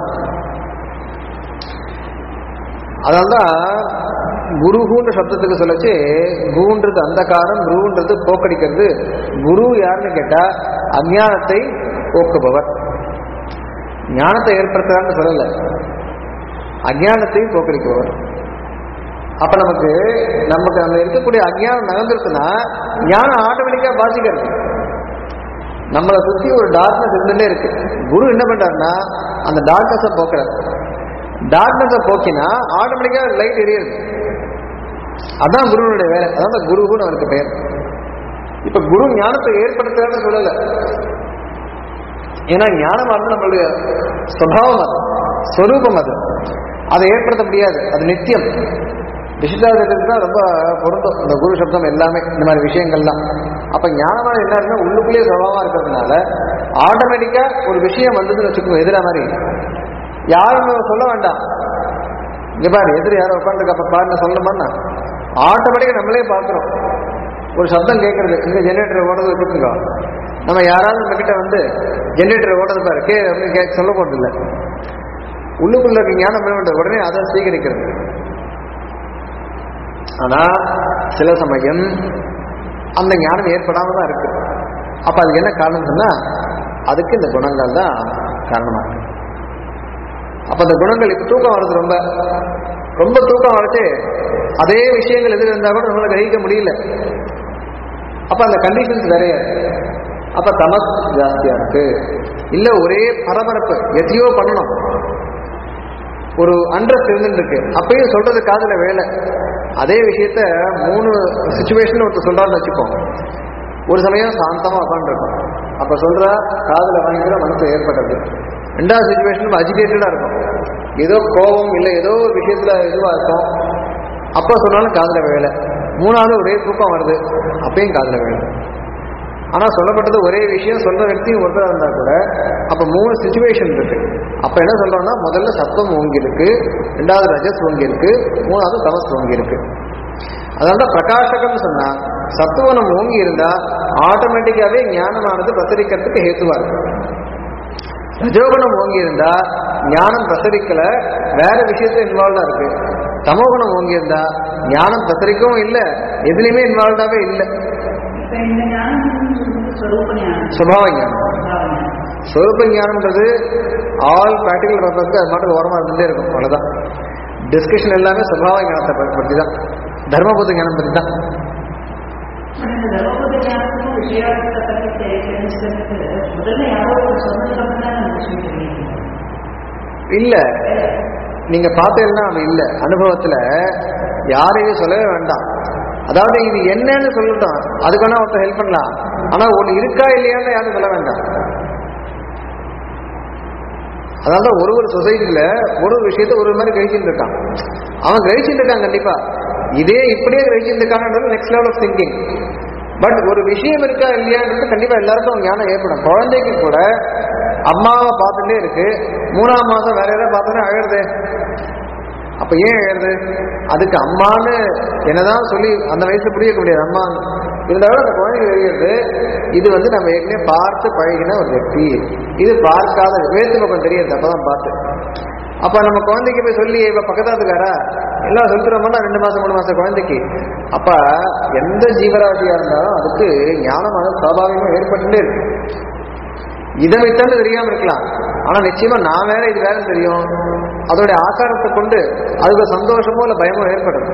அதனால்தான் குருகுன்ற சப்தத்துக்கு சொல்லச்சு குருன்றது அந்தகாரம் குருன்றது போக்கடிக்கிறது குரு யாருன்னு கேட்டா அஞ்ஞானத்தை போக்குபவர் ஞானத்தை ஏற்படுத்துறான்னு சொல்லல அஞ்ஞானத்தையும் போக்கடிப்பவர் அப்ப நமக்கு நமக்கு நம்ம இருக்கக்கூடிய அஜ்ஞானம் நகர்ந்துருக்குன்னா ஞானம் ஆட்டோமேட்டிக்கா பாதிக்கிறது நம்மளை சுத்தி ஒரு டார்க்னஸ் இருந்துட்டே இருக்கு குரு என்ன பண்றாருன்னா அந்த டார்க்னஸை போக்குறாரு டார்க்னஸை போக்கினா ஆட்டோமேட்டிக்கா லைட் எரியுது அதான் குருவனுடைய வேலை அதான் குருன்னு அவருக்கு பெயர் இப்ப குரு ஞானத்தை ஏற்படுத்துறான்னு சொல்லல ஏன்னா ஞானம் வந்து நம்மளுடைய சுபாவம் அது ஸ்வரூபம் அது அதை ஏற்படுத்த முடியாது அது நித்தியம் விசிஷ்டாதத்துக்கு தான் ரொம்ப பொருந்தும் இந்த குரு சப்தம் எல்லாமே இந்த மாதிரி விஷயங்கள்லாம் அப்ப ஞானமான என்ன இருக்குன்னா உள்ளுக்குள்ளேயே சுபாவமா இருக்கிறதுனால ஆட்டோமேட்டிக்கா ஒரு விஷயம் வந்ததுன்னு வச்சுக்கோங்க எதிரா மாதிரி யாரும் சொல்ல வேண்டாம் இங்க பாரு எதிர யாரோ உட்காந்துருக்கு அப்ப பாருங்க சொல்லணுமா ஆட்டோமேட்டிக்கா நம்மளே பார்க்கிறோம் ஒரு சப்தம் கேட்கறது இங்க ஜெனரேட்டர் ஓடுறது வச்சுக்கோங்க நம்ம யாராவது நம்ம கிட்ட வந்து ஜெனரேட்டர் ஓடுறது பாரு கே அப்படின்னு கே சொல்ல போறது இல்லை உள்ளுக்குள்ள இருக்க ஞானம் என்ன பண்றது? உடனே அதை ஸ்வீகரிக்கிறது ஆனா சில சமயம் அந்த ஞானம் ஏற்படாம தான் இருக்கு அப்ப அதுக்கு என்ன காரணம் சொன்னா அதுக்கு இந்த குணங்கள் தான் காரணமா இருக்கு அப்ப அந்த குணங்கள் இப்ப தூக்கம் வருது ரொம்ப ரொம்ப தூக்கம் வரச்சு அதே விஷயங்கள் எதிர் இருந்தா கூட நம்மளால கிரகிக்க முடியல அப்ப அந்த கண்டிஷன்ஸ் வேறையா இருக்கு அப்ப தமஸ் ஜாஸ்தியா இருக்கு இல்ல ஒரே பரபரப்பு எதையோ பண்ணணும் ஒரு அண்ட்ரஸ்ட் இருந்துட்டு இருக்கு அப்பயும் சொல்றது காதுல வேலை அதே விஷயத்த மூணு சுச்சுவேஷன் ஒருத்தர் சொல்றாருன்னு வச்சுப்போம் ஒரு சமயம் சாந்தமா உட்காந்துருக்கும் அப்ப சொல்ற காதுல வாங்கிக்கிற மனசு ஏற்பட்டது ரெண்டாவது சுச்சுவேஷன் அஜிடேட்டடா இருக்கும் ஏதோ கோபம் இல்லை ஏதோ ஒரு விஷயத்துல இதுவா இருக்கும் அப்ப சொன்னாலும் காதுல வேலை மூணாவது ஒரே தூக்கம் வருது அப்பயும் காதுல வேலை ஆனா சொல்லப்பட்டது ஒரே விஷயம் சொல்ற వ్యక్తి ஒருத்தரா இருந்தா கூட அப்ப மூணு சுச்சுவேஷன் இருக்கு அப்ப என்ன சொல்றோம்னா முதல்ல சத்துவம் ஓங்கி இருக்கு ரெண்டாவது ரஜஸ் ஓங்கி இருக்கு மூணாவது தமஸ் ஓங்கி இருக்கு அதனால பிரகாசகம் சொன்னா சத்துவனம் ஓங்கி இருந்தா ஆட்டோமேட்டிக்காவே ஞானமானது பிரசரிக்கிறதுக்கு ஹேத்துவா இருக்கு ரஜோகுணம் ஓங்கி இருந்தா ஞானம் பிரசரிக்கல வேற விஷயத்துல இன்வால்வ்டா இருக்கு தமோகுணம் ஓங்கி இருந்தா ஞானம் பிரசரிக்கவும் இல்லை எதுலையுமே இன்வால்வ்டாவே இல்லை இப்ப இந்த ஞானம் சொல்றது ஸ்வரூப ஞானம் சுபாவ ஞானம் சுபாவ ஞானம். சொரூப ஞானம்ன்றது ஆல் ப்ராக்டிக்கல் பர்பஸ்க்கு அது மட்டும் ஓரமா இருந்துட்டே இருக்கும் அவ்வளவுதான் டிஸ்கஷன் எல்லாமே சுபாவ ஞானத்தை ப- பத்தி தான் தர்மபுத்த ஞானம் பத்தி தான் ஆனா இந்த தர்மபுத்த ஞானத்துக்கும் விஷயார்த்தத்தை பத்தி தெ- தெரிஞ்சுக்கிறதுக்கு முதல்ல யாரோ ஒரு சொன்னதுக்கு அப்புறம் தான் நம்ம விஷயம் தெரியும் இல்ல நீங்க பார்த்தீங்கன்னா அது இல்ல அனுபவத்துல யாரையும் சொல்லவே வேண்டாம் அதாவது இது என்னன்னு சொல்லட்டும் அதுக்கு வேணா ஒருத்தர் ஹெல்ப் பண்ணலாம் ஆனா ஒண்ணு இருக்கா இல்லையான்னு யாரும் சொல்ல வேண்டாம் அதாவது ஒரு ஒரு சொசைட்டில ஒரு ஒரு விஷயத்த ஒரு ஒரு மாதிரி கிரகிச்சுட்டு இருக்கான் அவன் கிரகிச்சுட்டு இருக்கான் கண்டிப்பா இதே இப்படியே கிரகிச்சுட்டு இருக்கான்ன்றது next level of thinking but ஒரு விஷயம் இருக்கா இல்லையான்றது கண்டிப்பா எல்லாருக்கும் ஞானம் ஏற்படும் குழந்தைக்கு கூட அம்மாவை பார்த்துட்டே இருக்கு மூணாம் மாசம் வேற ஏதாவது பார்த்தோன்னே அழகுது அப்ப ஏன் அழகுது அதுக்கு அம்மான்னு என்னதான் சொல்லி அந்த வயசுல புரிய வைக்க முடியாது அம்மா இருந்தாலும் அந்த குழந்தைக்கு தெரிகிறது இது வந்து நம்ம ஏற்கனவே பார்த்து பழகின ஒரு व्यक्ति இது பார்க்காத வேத்து பக்கம் தெரியுது அப்பதான் பார்த்து அப்ப நம்ம குழந்தைக்கு போய் சொல்லி இப்ப பக்கத்தாத்துக்காரா எல்லாம் சொல்லிட்டுறோம்னா ரெண்டு மாசம் மூணு மாசம் குழந்தைக்கு அப்ப எந்த ஜீவராசியா இருந்தாலும் அதுக்கு ஞானமானது சுவாபாவிகமா ஏற்பட்டுட்டே இருக்கு இதை விட்டாலும் தெரியாம இருக்கலாம் ஆனா நிச்சயமா நான் வேற இது வேற தெரியும் அதோட ஆகாரத்தை கொண்டு அதுக்கு சந்தோஷமோ இல்ல பயமோ ஏற்படும்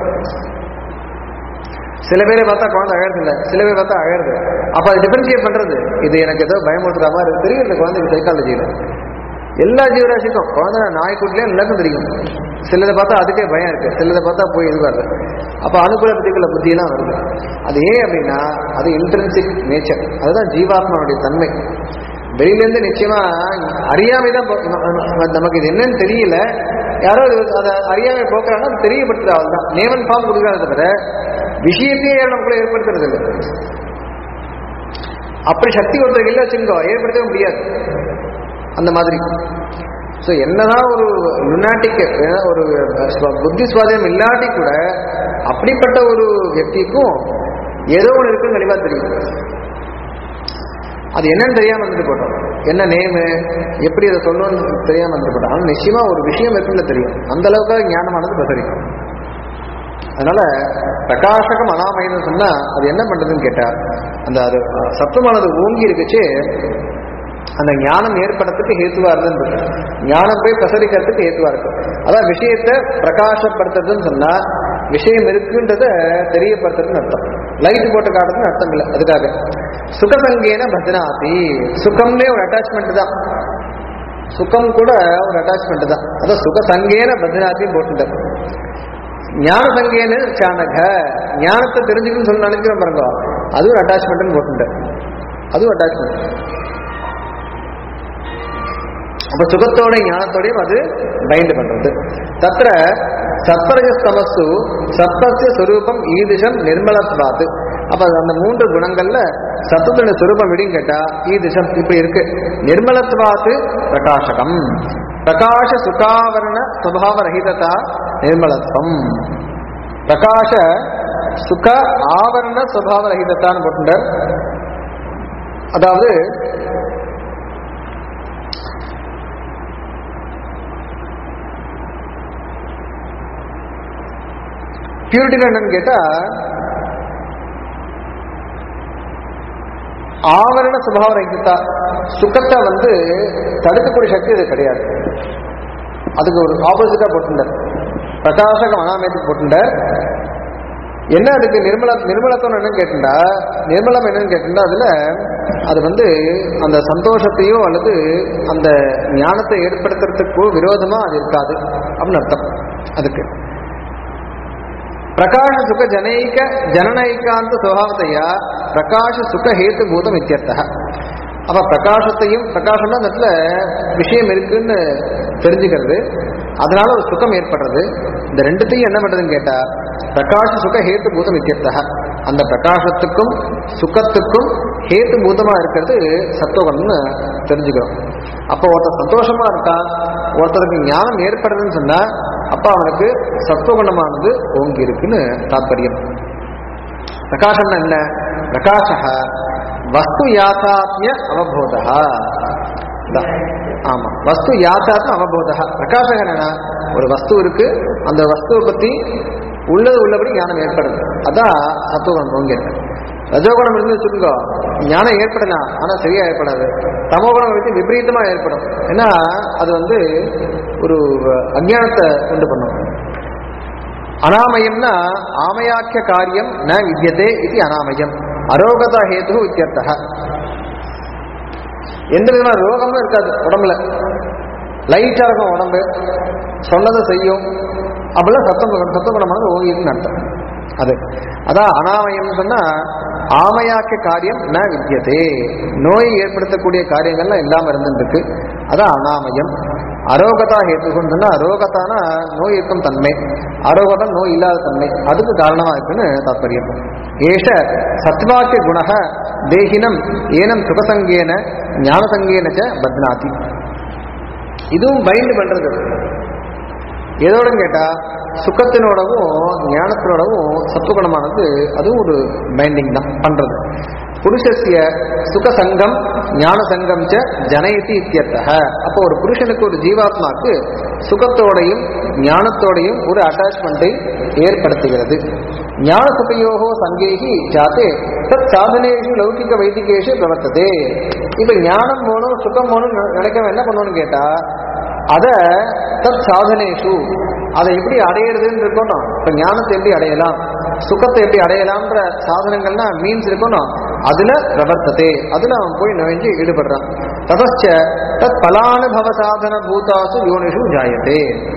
சில பேரை பார்த்தா குழந்தை அழறது இல்ல சில பேர் பார்த்தா அழறது அப்ப அது டிஃபரன்ஷியேட் பண்றது இது எனக்கு ஏதோ பயமுறுத்துற மாதிரி இருக்கு. தெரியும் இந்த குழந்தைக்கு சைக்காலஜியில எல்லா ஜீவராசிக்கும் குழந்தை நாய்க்குட்டிலையும் எல்லாருக்கும் தெரியும் சிலதை பார்த்தா அதுக்கே பயம் இருக்கு சிலதை பார்த்தா போய் இது வருது அப்ப அனுகூல பிரதிகூல புத்தியெல்லாம் வருது அது ஏன் அப்படின்னா அது இன்ட்ரென்சிக் நேச்சர் அதுதான் ஜீவாத்மாவுடைய தன்மை வெளியிலேருந்து நிச்சயமா அறியாமை தான் போ- ந- ந- நமக்கு இது என்னன்னு தெரியல யாரோ இது அதை அறியாமை போக்குறாங்க அது தெரியப்படுத்துறது அவள் தான் நேமன் ஃபார்ம் கொடுக்காத தவிர விஷயத்தையே யாரும் நமக்குள்ள ஏற்படுத்துறது இல்லை அப்படி சக்தி ஒருத்தருக்கு இல்லை வச்சுருக்கோ ஏற்படுத்தவே முடியாது அந்த மாதிரி ஸோ என்னதான் ஒரு லுனாட்டிக் ஒரு ஸ்வ- புத்தி சுவாதீனம் இல்லாட்டி கூட அப்படிப்பட்ட ஒரு வியக்திக்கும் ஏதோ ஒன்று இருக்குன்னு தெளிவா தெரியும் அது என்னன்னு தெரியாம இருந்துட்டு போட்டோம் என்ன நேமு எப்படி அதை சொல்லணும்னு தெரியாம இருந்துட்டு போட்டோம் ஆனால் நிச்சயமா ஒரு விஷயம் இருக்குன்னு தெரியும் அந்த அளவுக்கு ஞானமானது பிரசரிக்கும் அதனால பிரகாசகம் அனாமயம்னு சொன்னா அது என்ன பண்றதுன்னு கேட்டா அந்த அது சத்துவமானது ஓங்கி இருக்குச்சு அந்த ஞானம் ஏற்படுறதுக்கு ஹேத்துவா இருந்தது ஞானம் போய் பிரசரிக்கிறதுக்கு ஹேத்துவா இருக்கு அதான் விஷயத்தை பிரகாசப்படுத்துறதுன்னு சொன்னா விஷயம் இருக்குன்றத தெரியப்படுத்துறதுன்னு அர்த்தம் லைட் போட்டு காட்டுறதுன்னு அர்த்தம் இல்லை அதுக்காக சுகசங்கேன பத்னாதி சுகம்னே ஒரு அட்டாச்மெண்ட் தான் சுகம் கூட ஒரு அட்டாச்மெண்ட் தான் அதான் சுகசங்கேன பத்னாத்தியும் போட்டுட்டார் ஞான சங்கேன சாணக ஞானத்தை தெரிஞ்சுக்கணும்னு சொல்லி நினைக்கிறோம் பாருங்க அது ஒரு அட்டாச்மெண்ட்னு போட்டுட்டார் அதுவும் அட்டாச்மெண்ட் அப்ப சுகத்தோட ஞானத்தோடையும் அது பைண்ட் பண்றது தத்திர சத்வரஜஸ்தமசு சத்தசிய சொரூபம் ஈதிஷம் நிர்மலத்வாது அப்ப அந்த மூன்று குணங்கள்ல சத்தத்தோட சொரூபம் எப்படின்னு கேட்டா ஈதிஷம் இப்படி இருக்கு நிர்மலத்வாத்து பிரகாசகம் பிரகாஷ சுகாவரண சுபாவ ரஹிததா நிர்மலத்வம் பிரகாஷ சுக ஆவரண சுபாவ ரஹிதத்தான்னு போட்டுட்டார் அதாவது பியூரிட்டினா என்னன்னு கேட்டா ஆவரண சுபாவ ரகிதா சுகத்தை வந்து தடுக்கக்கூடிய சக்தி இது கிடையாது அதுக்கு ஒரு ஆப்போசிட்டா போட்டுட்டார் பிரகாசகம் அனாமயத்துக்கு போட்டுட்டார் என்ன அதுக்கு நிர்மல நிர்மலத்துவம் என்னன்னு கேட்டுட்டா நிர்மலம் என்னன்னு கேட்டுட்டா அதுல அது வந்து அந்த சந்தோஷத்தையோ அல்லது அந்த ஞானத்தை ஏற்படுத்துறதுக்கோ விரோதமா அது இருக்காது அப்படின்னு அர்த்தம் அதுக்கு பிரகாஷ சுக ஜனைக ஜனனைகாந்த சுவாவத்தையா பிரகாஷ சுக ஹேத்து பூதம் இத்தியர்த்த அப்ப பிரகாசத்தையும் பிரகாசம்னா அந்த இடத்துல விஷயம் இருக்குன்னு தெரிஞ்சுக்கிறது அதனால ஒரு சுகம் ஏற்படுறது இந்த ரெண்டுத்தையும் என்ன பண்றதுன்னு கேட்டா பிரகாஷ சுக ஹேத்து பூதம் இத்தியர்த்த அந்த பிரகாசத்துக்கும் சுகத்துக்கும் ஹேத்து பூதமா இருக்கிறது சத்துவகுணம்னு தெரிஞ்சுக்கிறோம் அப்போ ஒருத்தர் சந்தோஷமா இருக்கான் ஒருத்தருக்கு ஞானம் ஏற்படுதுன்னு சொன்னா அப்ப அவனுக்கு சத்துவகுணமானது ஓங்கி இருக்குன்னு தாற்பயம் பிரகாசம்னா என்ன பிரகாஷ வஸ்து யாத்தாத்மிய அவபோதா ஆமா வஸ்து யாத்தாத்ம அவபோதா பிரகாசம் என்னன்னா ஒரு வஸ்து இருக்கு அந்த வஸ்துவை பத்தி உள்ளது உள்ளபடி ஞானம் ஏற்படுது அதான் சத்துவகுணம் ஓங்கி இருக்கு ரஜோகுணம் இருந்து வச்சுக்கோ ஞானம் ஏற்படலாம் ஆனா சரியா ஏற்படாது தமோகுணம் வச்சு விபரீதமா ஏற்படும் ஏன்னா அது வந்து ஒரு அஜானத்தை உண்டு பண்ணும் அனாமயம்னா ஆமயாக்கிய காரியம் ந வித்தியதே இது அனாமயம் அரோகதா ஹேது இத்தியர்த்தக எந்த விதமான ரோகமும் இருக்காது உடம்புல லைட்டா இருக்கும் உடம்பு சொன்னதை செய்யும் அப்படிலாம் சத்தம் சத்த குணமானது ஓவியம்னு அர்த்தம் அது அதான் அனாமயம் சொன்னா ஆமையாக்க காரியம் ந வித்தியதே நோயை ஏற்படுத்தக்கூடிய காரியங்கள்லாம் இல்லாம இருந்துருக்கு அதான் அனாமயம் அரோகதா ஹேத்துக்குன்னு சொன்னா அரோகத்தானா நோய் இருக்கும் தன்மை அரோகதம் நோய் இல்லாத தன்மை அதுக்கு காரணமா இருக்குன்னு தாற்பயம் ஏஷ சத்வாக்கிய குணக தேகினம் ஏனம் சுகசங்கேன ஞானசங்கேன ச பத்னாதி இதுவும் பைண்ட் பண்றது எதோடன்னு கேட்டா சுக்கத்தினோடவும் ஞானத்தினோடவும் சத்துவகுணமானது அதுவும் ஒரு பைண்டிங் தான் பண்றது புருஷஸ்ய சுக சங்கம் ஞான சங்கம் ச ஜனயதி இத்தியர்த்தக அப்போ ஒரு புருஷனுக்கு ஒரு ஜீவாத்மாக்கு சுகத்தோடையும் ஞானத்தோடையும் ஒரு அட்டாச்மெண்ட்டை ஏற்படுத்துகிறது ஞான சுகையோகோ சங்கேகி ஜாத்தே தத் சாதனேஷு லௌகிக வைதிகேஷு பிரவர்த்ததே இப்ப ஞானம் போகணும் சுகம் போகணும் நினைக்க என்ன பண்ணணும்னு கேட்டா அத தத் சாதனேஷு அதை எப்படி அடையிறதுன்னு இருக்கணும் இப்ப ஞானத்தை எப்படி அடையலாம் சுகத்தை எப்படி அடையலாம்ன்ற சாதனங்கள்னா மீன்ஸ் இருக்கணும் அதுல பிரவர்த்ததே அதுல அவன் போய் நுழைஞ்சு ஈடுபடுறான் ததச்ச தத் பலானுபவ சாதன பூதாசு யோனிஷு ஜாயத்தே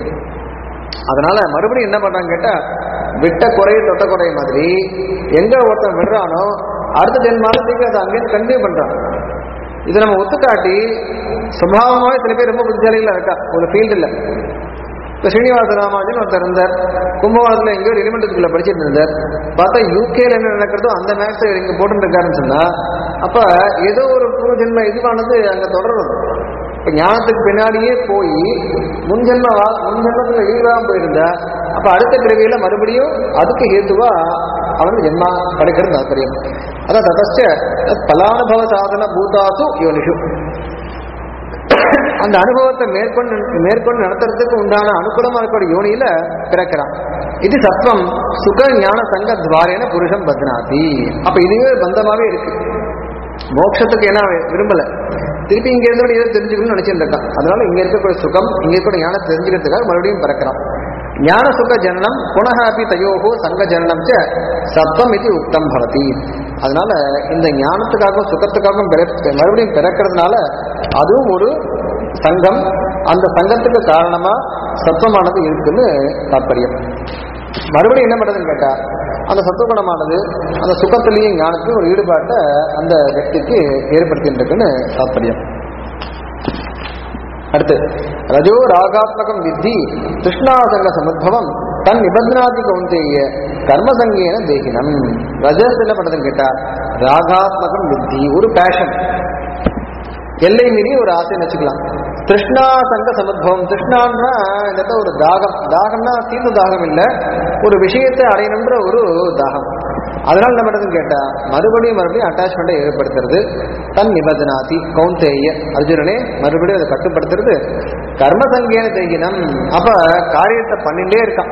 அதனால மறுபடியும் என்ன பண்றாங்க கேட்டா விட்ட குறை தொட்ட குறை மாதிரி எங்க ஒருத்தன் விடுறானோ அடுத்த ஜென்மால திருப்பி அதை அங்கேயும் கண்டினியூ பண்றான் இதை நம்ம ஒத்துக்காட்டி சுபாவமாவே சில பேர் ரொம்ப புத்திசாலிகளா இருக்கா ஒரு ஃபீல்டுல இப்போ ஸ்ரீனிவாச ராமானுஜன் ஒருத்தர் இருந்தார் கும்பகோணத்தில் எங்கேயோ எலிமெண்ட்டுக்குள்ள படிச்சுட்டு இருந்தார் பார்த்தா யூகேல என்ன நடக்கிறதோ அந்த மேக்ஸ் இங்க போட்டுட்டு இருக்காருன்னு சொன்னா அப்ப ஏதோ ஒரு பூர்வ ஜென்ம இதுவானது அங்க தொடர்றது இப்ப ஞானத்துக்கு பின்னாடியே போய் முன்ஜென்ம வா- முன்ஜென்மத்துல ஈடுதான் போயிருந்தா அப்ப அடுத்த பிறவியில மறுபடியும் அதுக்கு ஹேத்துவா அவனுக்கு ஜென்மா கிடைக்கிறது தாற்பயம் அதான் ததச்ச தத் பலானுபவ சாதன பூதாசு யோனிஷு அந்த அனுபவத்தை மேற்கொண்டு மேற்கொண்டு நடத்துறதுக்கு உண்டான அனுகூலமா இருக்கக்கூடிய யோனியில பிறக்கிறான் இது சத்வம் சுக ஞான சங்க துவாரேன புருஷம் பத்னாதி அப்ப இதுவே பந்தமாவே இருக்கு மோட்சத்துக்கு என்ன அவன் விரும்பல திருப்பி இங்க இருந்து ஏதோ தெரிஞ்சுக்கணும்னு நினைச்சிட்டு இருக்கான் அதனால இங்க இருக்கக்கூடிய சுகம் இங்க இருக்கக்கூடிய ஞானத்தை தெரிஞ்சுக்கிறதுக்காக மறுபடியும் பிறக்கிறான் ஞான சுக ஜனனம் புனக அப்படி தயோகோ சங்க ஜனனம் ச சத்வம் இது உக்தம் பவதி அதனால இந்த ஞானத்துக்காகவும் சுகத்துக்காகவும் பிற- மறுபடியும் பிறக்கிறதுனால அதுவும் ஒரு சங்கம் அந்த சங்கத்துக்கு காரணமா சத்துவமானது இருக்குன்னு தாற்பயம் மறுபடியும் என்ன பண்றதுன்னு கேட்டா அந்த சத்துவகுணமானது அந்த சுகத்திலையும் ஞானத்திலையும் ஒரு ஈடுபாட்டை அந்த వ్యక్తిக்கு ஏற்படுத்திட்டு இருக்குன்னு தாற்பயம் அடுத்து ரஜோ ராகாத்மகம் வித்தி கிருஷ்ணாசங்க சமுத்பவம் தன் நிபந்தனாதி கௌந்தேய கர்மசங்கேன தேகினம் ரஜஸ் என்ன பண்றதுன்னு கேட்டா ராகாத்மகம் வித்தி ஒரு பேஷன் எல்லை மீறி ஒரு ஆசைன்னு வச்சுக்கலாம் திருஷ்ணா சங்க சமுத்பவம் திருஷ்ணான்னா இந்த இடத்துல ஒரு தாகம் தாகம்னா தீர்ந்த தாகம் இல்லை ஒரு விஷயத்தை அடையணுன்ற ஒரு தாகம் அதனால என்ன பண்றதுன்னு கேட்டா மறுபடியும் மறுபடியும் அட்டாச்மெண்ட்டை ஏற்படுத்துறது தன் நிபந்தனாதி கௌந்தேய அர்ஜுனனே மறுபடியும் அதை கட்டுப்படுத்துறது கர்மசங்கேன தேகினம் அப்ப காரியத்தை பண்ணிட்டே இருக்கான்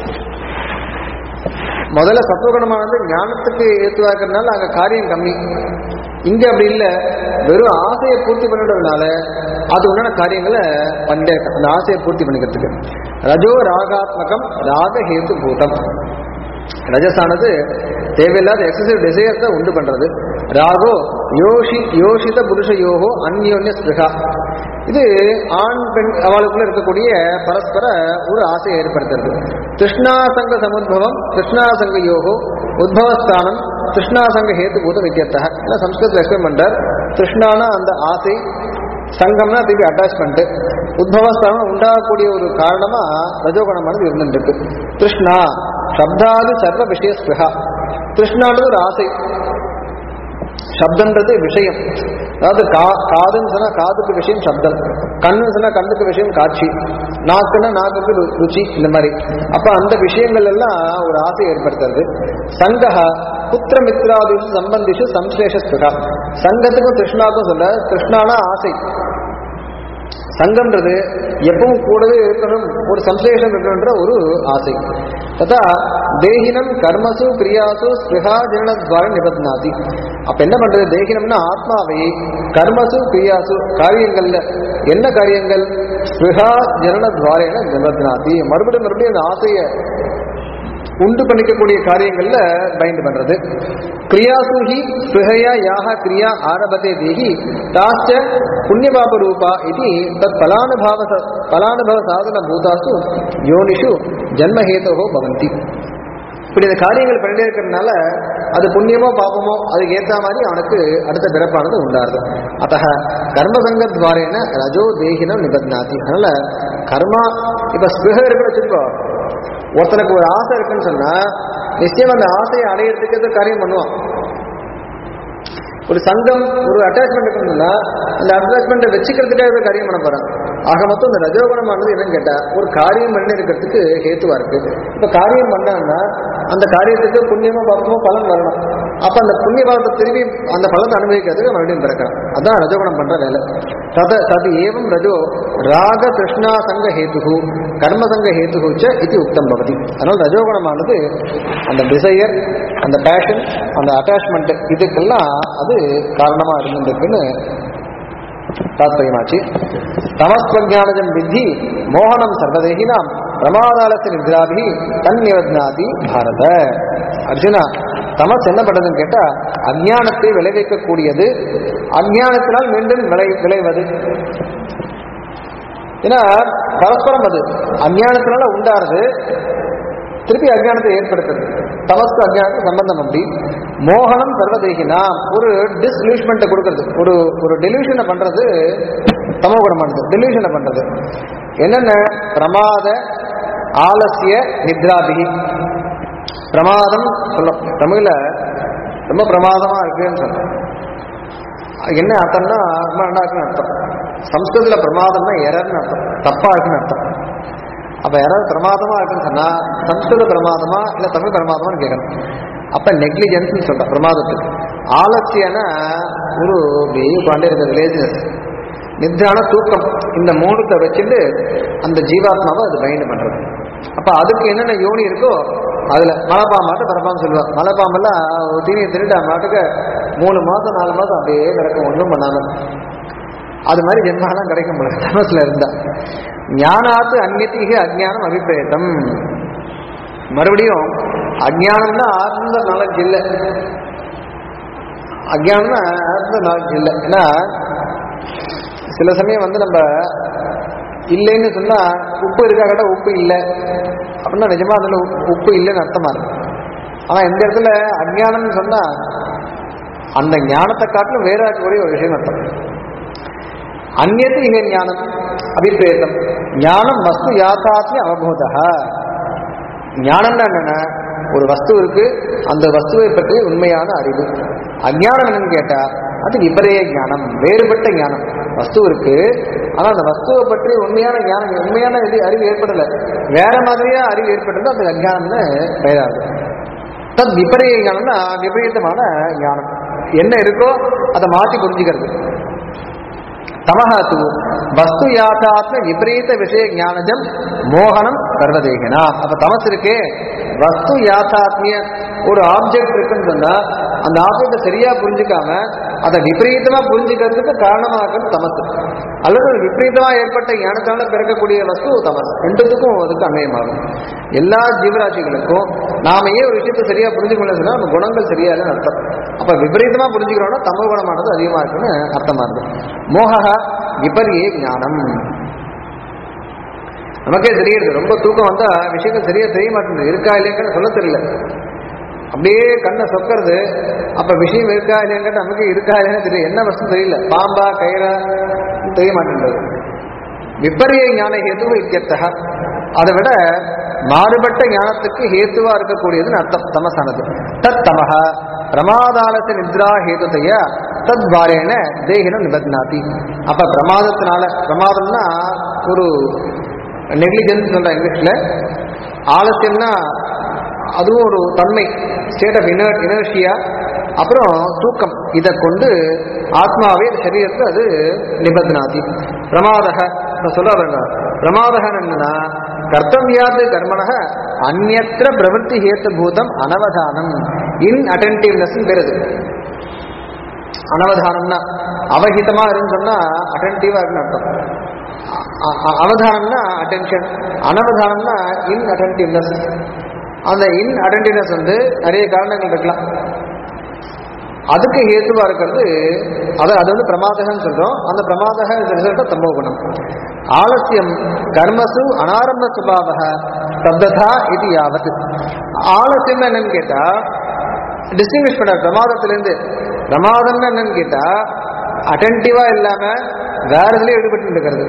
முதல்ல சத்துவகுணமானது ஞானத்துக்கு ஏத்துவாக்குறதுனால அங்க காரியம் கம்மி இங்க அப்படி இல்ல வெறும் ஆசையை பூர்த்தி பண்ணிடுறதுனால அது உண்டான காரியங்களை பண்ணிட்டே இருக்கான் அந்த ஆசையை பூர்த்தி பண்ணிக்கிறதுக்கு ரஜோ ராகாத்மகம் ராக ஹேத்து பூதம் ரஜசானது தேவையில்லாத எக்ஸசிவ் டிசையர்ஸை உண்டு பண்றது ராகோ யோஷி யோஷித புருஷ யோகோ அந்யோன்ய ஸ்பிருகா இது ஆண் பெண் அவளுக்குள்ள இருக்கக்கூடிய பரஸ்பர ஒரு ஆசையை ஏற்படுத்துறது கிருஷ்ணாசங்க சமுத்பவம் கிருஷ்ணாசங்க யோகோ உத்பவஸ்தானம் கிருஷ்ணாசங்க ஹேத்து பூதம் வித்தியர்த்தக ஏன்னா சம்ஸ்கிருதத்தில் எக்ஸ்பிளைன் பண்றார் கிருஷ்ணானா அந்த ஆசை சங்கம்னா திருப்பி அட்டாச்மெண்ட் உத்பவஸ்தானம் உண்டாகக்கூடிய ஒரு காரணமா ரஜோகுணமானது இருந்துருக்கு கிருஷ்ணா சப்தாது சர்வ விஷய ஸ்பிருகா கிருஷ்ணான்றது ஒரு ஆசை சப்தன்றது விஷயம் அதாவது கா காதுன்னு சொன்னா காதுக்கு விஷயம் சப்தம் கண்ணுன்னு சொன்னா கண்ணுக்கு விஷயம் காட்சி நாக்குன்னா நாக்குக்கு ரு- ருச்சி இந்த மாதிரி அப்ப அந்த விஷயங்கள் எல்லாம் ஒரு ஆசை ஏற்படுத்துறது சங்கஹ புத்திரமித்ராதிஷு சம்பந்திஷு சம்சேஷ ஸ்பிருகா சங்கத்துக்கும் கிருஷ்ணாக்கும் சொல்ல கிருஷ்ணானா ஆசை சங்கம்ன்றது எப்பவும் கூடவே இருக்கணும் ஒரு சம்சேஷம் இருக்கணுன்ற ஒரு ஆசை ததா தேகினம் கர்மசு கிரியாசு ஸ்பிருகா ஜனனத்வார நிபத்னாதி அப்ப என்ன பண்றது தேகினம்னா ஆத்மாவை கர்மசு கிரியாசு காரியங்கள்ல என்ன காரியங்கள் ஸ்பிருகா ஜனனத்வாரேன நிபத்னாதி மறுபடியும் மறுபடியும் அந்த ஆசையை உண்டு பண்ணிக்கக்கூடிய காரியங்கள்ல பைண்ட் பண்றது கிரியாசுஹி ஸ்பிருஹயா யாக கிரியா ஆரபத்தே தேகி தாச்ச புண்ணியபாப ரூபா இது தத் பலானுபாவ ச- பலானுபவ சாதன பூதாசு யோனிஷு ஜன்மஹேதோ பவந்தி இப்படி இந்த காரியங்கள் பண்ணிட்டே இருக்கிறதுனால அது புண்ணியமோ பாபமோ அதுக்கு ஏத்த மாதிரி அவனுக்கு அடுத்த பிறப்பானது உண்டாருது அத்த கர்மசங்கத்வாரேன ரஜோ தேகினம் நிபத்னாதி அதனால கர்மா இப்ப ஸ்பிருக இருக்குன்னு வச்சுக்கோ ஒருத்தனுக்கு ஒரு ஆசை இருக்குன்னு சொன்னா நிச்சயம் அந்த ஆசையை அடையிறதுக்கு ஏதோ காரியம் பண்ணுவான் ஒரு சங்கம் ஒரு அட்டாச்மெண்ட் இருக்குன்னா அந்த அட்டாச்மெண்ட்டை வச்சுக்கிறதுக்காக ஏதோ காரியம் பண்ண போறான் ஆக மொத்தம் இந்த ரஜோகுணமானது என்னன்னு கேட்டா ஒரு காரியம் பண்ணி இருக்கிறதுக்கு ஹேத்துவா இருக்கு இப்ப காரியம் பண்ணான்னா அந்த காரியத்துக்கு புண்ணியமோ பாப்பமோ பலன் வரணும் அப்ப அந்த புண்ணிய பாவத்தை திரும்பி அந்த பலத்தை அனுபவிக்கிறதுக்கு மறுபடியும் பிறக்கிறான் அதான் ரஜோகுணம் பண்ற வேலை தத தது ஏவம் ரஜோ ராக கிருஷ்ணா சங்க ஹேத்து கர்ம சங்க ஹேத்து ச இது உக்தம் பவதி அதனால ரஜோகுணமானது அந்த டிசையர் அந்த பேஷன் அந்த அட்டாச்மெண்ட் இதுக்கெல்லாம் அது காரணமா இருந்திருக்குன்னு தாத்பரியமாச்சு தமஸ்பிரஜானஜம் வித்தி மோகனம் சர்வதேகினாம் பிரமாதாலத்தின் நிதிராபி தன் நிவத்னாதி பாரத அர்ஜுனா தமஸ் என்ன பண்றதுன்னு கேட்டா அஞ்ஞானத்தை விளைவிக்கக்கூடியது அஞ்ஞானத்தினால் மீண்டும் விளை விளைவது ஏன்னா பரஸ்பரம் அது அஞ்ஞானத்தினால உண்டாருது திருப்பி அஜ்ஞானத்தை ஏற்படுத்துறது தமஸ்து அஜ்ஞானத்துக்கு சம்பந்தம் அப்படி மோகனம் சர்வதேகினா ஒரு டிஸ்லூஷ்மெண்ட்டை கொடுக்கறது ஒரு ஒரு டெலியூஷனை பண்றது தமோகுணமானது டெலியூஷனை பண்றது என்னென்ன பிரமாத ஆலசிய நித்ராபிகி பிரமாதம் சொல்ல தமிழ்ல ரொம்ப பிரமாதமா இருக்குன்னு சொல்றேன் என்ன அர்த்தம்னா ரொம்ப நல்லா இருக்குன்னு அர்த்தம் சம்ஸ்கிருதத்துல பிரமாதம்னா எரர்னு அர்த்தம் தப்பா இருக்குன்னு அர்த்தம் அப்ப யாராவது பிரமாதமா இருக்குன்னு சொன்னா சம்ஸ்கிருத பிரமாதமா இல்ல தமிழ் பிரமாதமான்னு கேட்கணும் அப்ப நெக்லிஜென்ஸ் சொல்ற பிரமாதத்துக்கு ஆலசியனா ஒரு வெய்ய பாண்டே இருக்கிற லேசினஸ் நித்திரான தூக்கம் இந்த மூணுத்தை வச்சுட்டு அந்த ஜீவாத்மாவை அது பைண்ட் பண்றது அப்ப அதுக்கு என்னென்ன யோனி இருக்கோ அதுல மலைப்பாம்பாட்டு பரப்பான்னு சொல்லுவா மலைப்பாம்பெல்லாம் ஒரு தீனியை திருட்டா மாட்டுக்கு மூணு மாசம் நாலு மாசம் அப்படியே கிடக்கும் ஒன்றும் பண்ணாம அது மாதிரி ஜென்மாலாம் கிடைக்கும் போல தமசுல இருந்தா ஞானாத்து அந்நத்திக அஜ்ஞானம் அபிப்பிரேதம் மறுபடியும் அஜ்ஞானம்னா ஆர்ந்த நாலேஜ் இல்லை அஜ்ஞானம்னா ஆர்ந்த நாலேஜ் இல்லை ஏன்னா சில சமயம் வந்து நம்ம இல்லைன்னு சொன்னா உப்பு இருக்கா கேட்டா உப்பு இல்லை அப்படின்னா நிஜமா அதுல உப்பு- உப்பு இல்லைன்னு அர்த்தமா இருக்கு ஆனா இந்த இடத்துல அஜ்ஞானம்னு சொன்னா அந்த ஞானத்தை காட்டிலும் வேற இருக்கக்கூடிய ஒரு விஷயம் அர்த்தம் அந்நத்து இக ஞானம் அபிப்பிரேதம் ஞானம் வஸ்து யாத்தாத்மிய அவபோதா ஞானம்னா என்னன்னா ஒரு வஸ்து இருக்கு அந்த வஸ்துவை பற்றி உண்மையான அறிவு அஞ்ஞானம் என்னன்னு கேட்டா அது விபரீய ஞானம் வேறுபட்ட ஞானம் வஸ்து இருக்கு ஆனா அந்த வஸ்துவை பற்றி உண்மையான ஞானம் உண்மையான இது அறிவு ஏற்படல வேற மாதிரியா அறிவு ஏற்பட்டது அது அஞ்ஞானம்னு பெயராது தத் விபரீய ஞானம்னா விபரீதமான ஞானம் என்ன இருக்கோ அதை மாற்றி புரிஞ்சுக்கிறது தமஹ து வஸ்து யாத்தாத்ம விபரீத விஷய ஞானஜம் மோகனம் சர்வதேகனா அப்ப தமஸ் இருக்கே வஸ்து யாத்தாத்மிய ஒரு ஆப்ஜெக்ட் இருக்குன்னு சொன்னா அந்த ஆப்ஜெக்டை சரியா புரிஞ்சுக்காம அதை விபரீதமா புரிஞ்சுக்கிறதுக்கு காரணமாக தமஸ் அல்லது ஒரு விபரீதமா ஏற்பட்ட ஞானத்தால பிறக்கக்கூடிய வஸ்து தமஸ் ரெண்டுத்துக்கும் அதுக்கு அன்வயமாகும் எல்லா ஜீவராசிகளுக்கும் நாம ஏன் ஒரு விஷயத்தை சரியா புரிஞ்சுக்கல சொன்னா நம்ம குணங்கள் சரியா இல்லைன்னு அர்த்தம் அப்ப விபரீதமா புரிஞ்சுக்கிறோம்னா தமோ குணமானது அதிகமா இருக்குன்னு அர்த்தமா இருக்கு மோகா விபரியே ஞானம் நமக்கே தெரியுது ரொம்ப தூக்கம் வந்தா விஷயங்கள் சரியா தெரிய மாட்டேங்குது இருக்கா இல்லையான்னு சொல்ல தெரியல அப்படியே கண்ணை சொக்கிறது அப்ப விஷயம் இருக்கா இல்லையான்னு நமக்கு இருக்கா இல்லையான்னு தெரியல என்ன வசதி தெரியல பாம்பா கயிறா தெரிய மாட்டேங்குது விபரிய ஞான ஹேது இத்தியர்த்தக அதை விட மாறுபட்ட ஞானத்துக்கு ஹேத்துவா இருக்கக்கூடியதுன்னு அர்த்தம் தமசானது தத் தமஹ பிரமாதாலச நித்ரா ஹேதுதைய தத் வாரேன தேகினம் நிபத்னாதி அப்ப பிரமாதத்தினால பிரமாதம்னா ஒரு நெக்லிஜென்ஸ் சொல்ற இங்கிலீஷ்ல ஆலசியம்னா அதுவும் ஒரு தன்மை ஸ்டேட் ஆஃப் இனர் இனர்ஷியா அப்புறம் தூக்கம் இதை கொண்டு ஆத்மாவே சரீரத்தை அது நிபந்தனாதி பிரமாதக இப்ப சொல்ல பாருங்க பிரமாதகன் என்னன்னா கர்த்தவியாது கர்மணக அந்நத்திர பிரவருத்தி ஹேத்து பூதம் அனவதானம் இன் அட்டென்டிவ்னஸ் பெறுது அனவதானம்னா அவஹிதமா இருந்து சொன்னா அட்டென்டிவா இருக்குன்னு அர்த்தம் அ- அ- அவதானம்னா அட்டென்ஷன் அனவதானம்னா இன் அட்டென்டிவ்னஸ் அந்த இன் அட்டென்டிவ்னஸ் வந்து நிறைய காரணங்கள் இருக்கலாம் அதுக்கு ஹேத்துவா இருக்கிறது அது அது வந்து பிரமாதகன்னு சொல்றோம் அந்த பிரமாதக ரிசல்ட் தமோ குணம் ஆலசியம் கர்மசு அனாரம்ப சுபாவக சப்ததா இது யாவத் ஆலசியம் என்னன்னு கேட்டா டிஸ்டிங்விஷ் பண்ண பிரமாதத்திலேருந்து பிரமாதம்னு என்னன்னு கேட்டா அட்டென்டிவா இல்லாம வேற இதுலயும் ஈடுபட்டு இருக்கிறது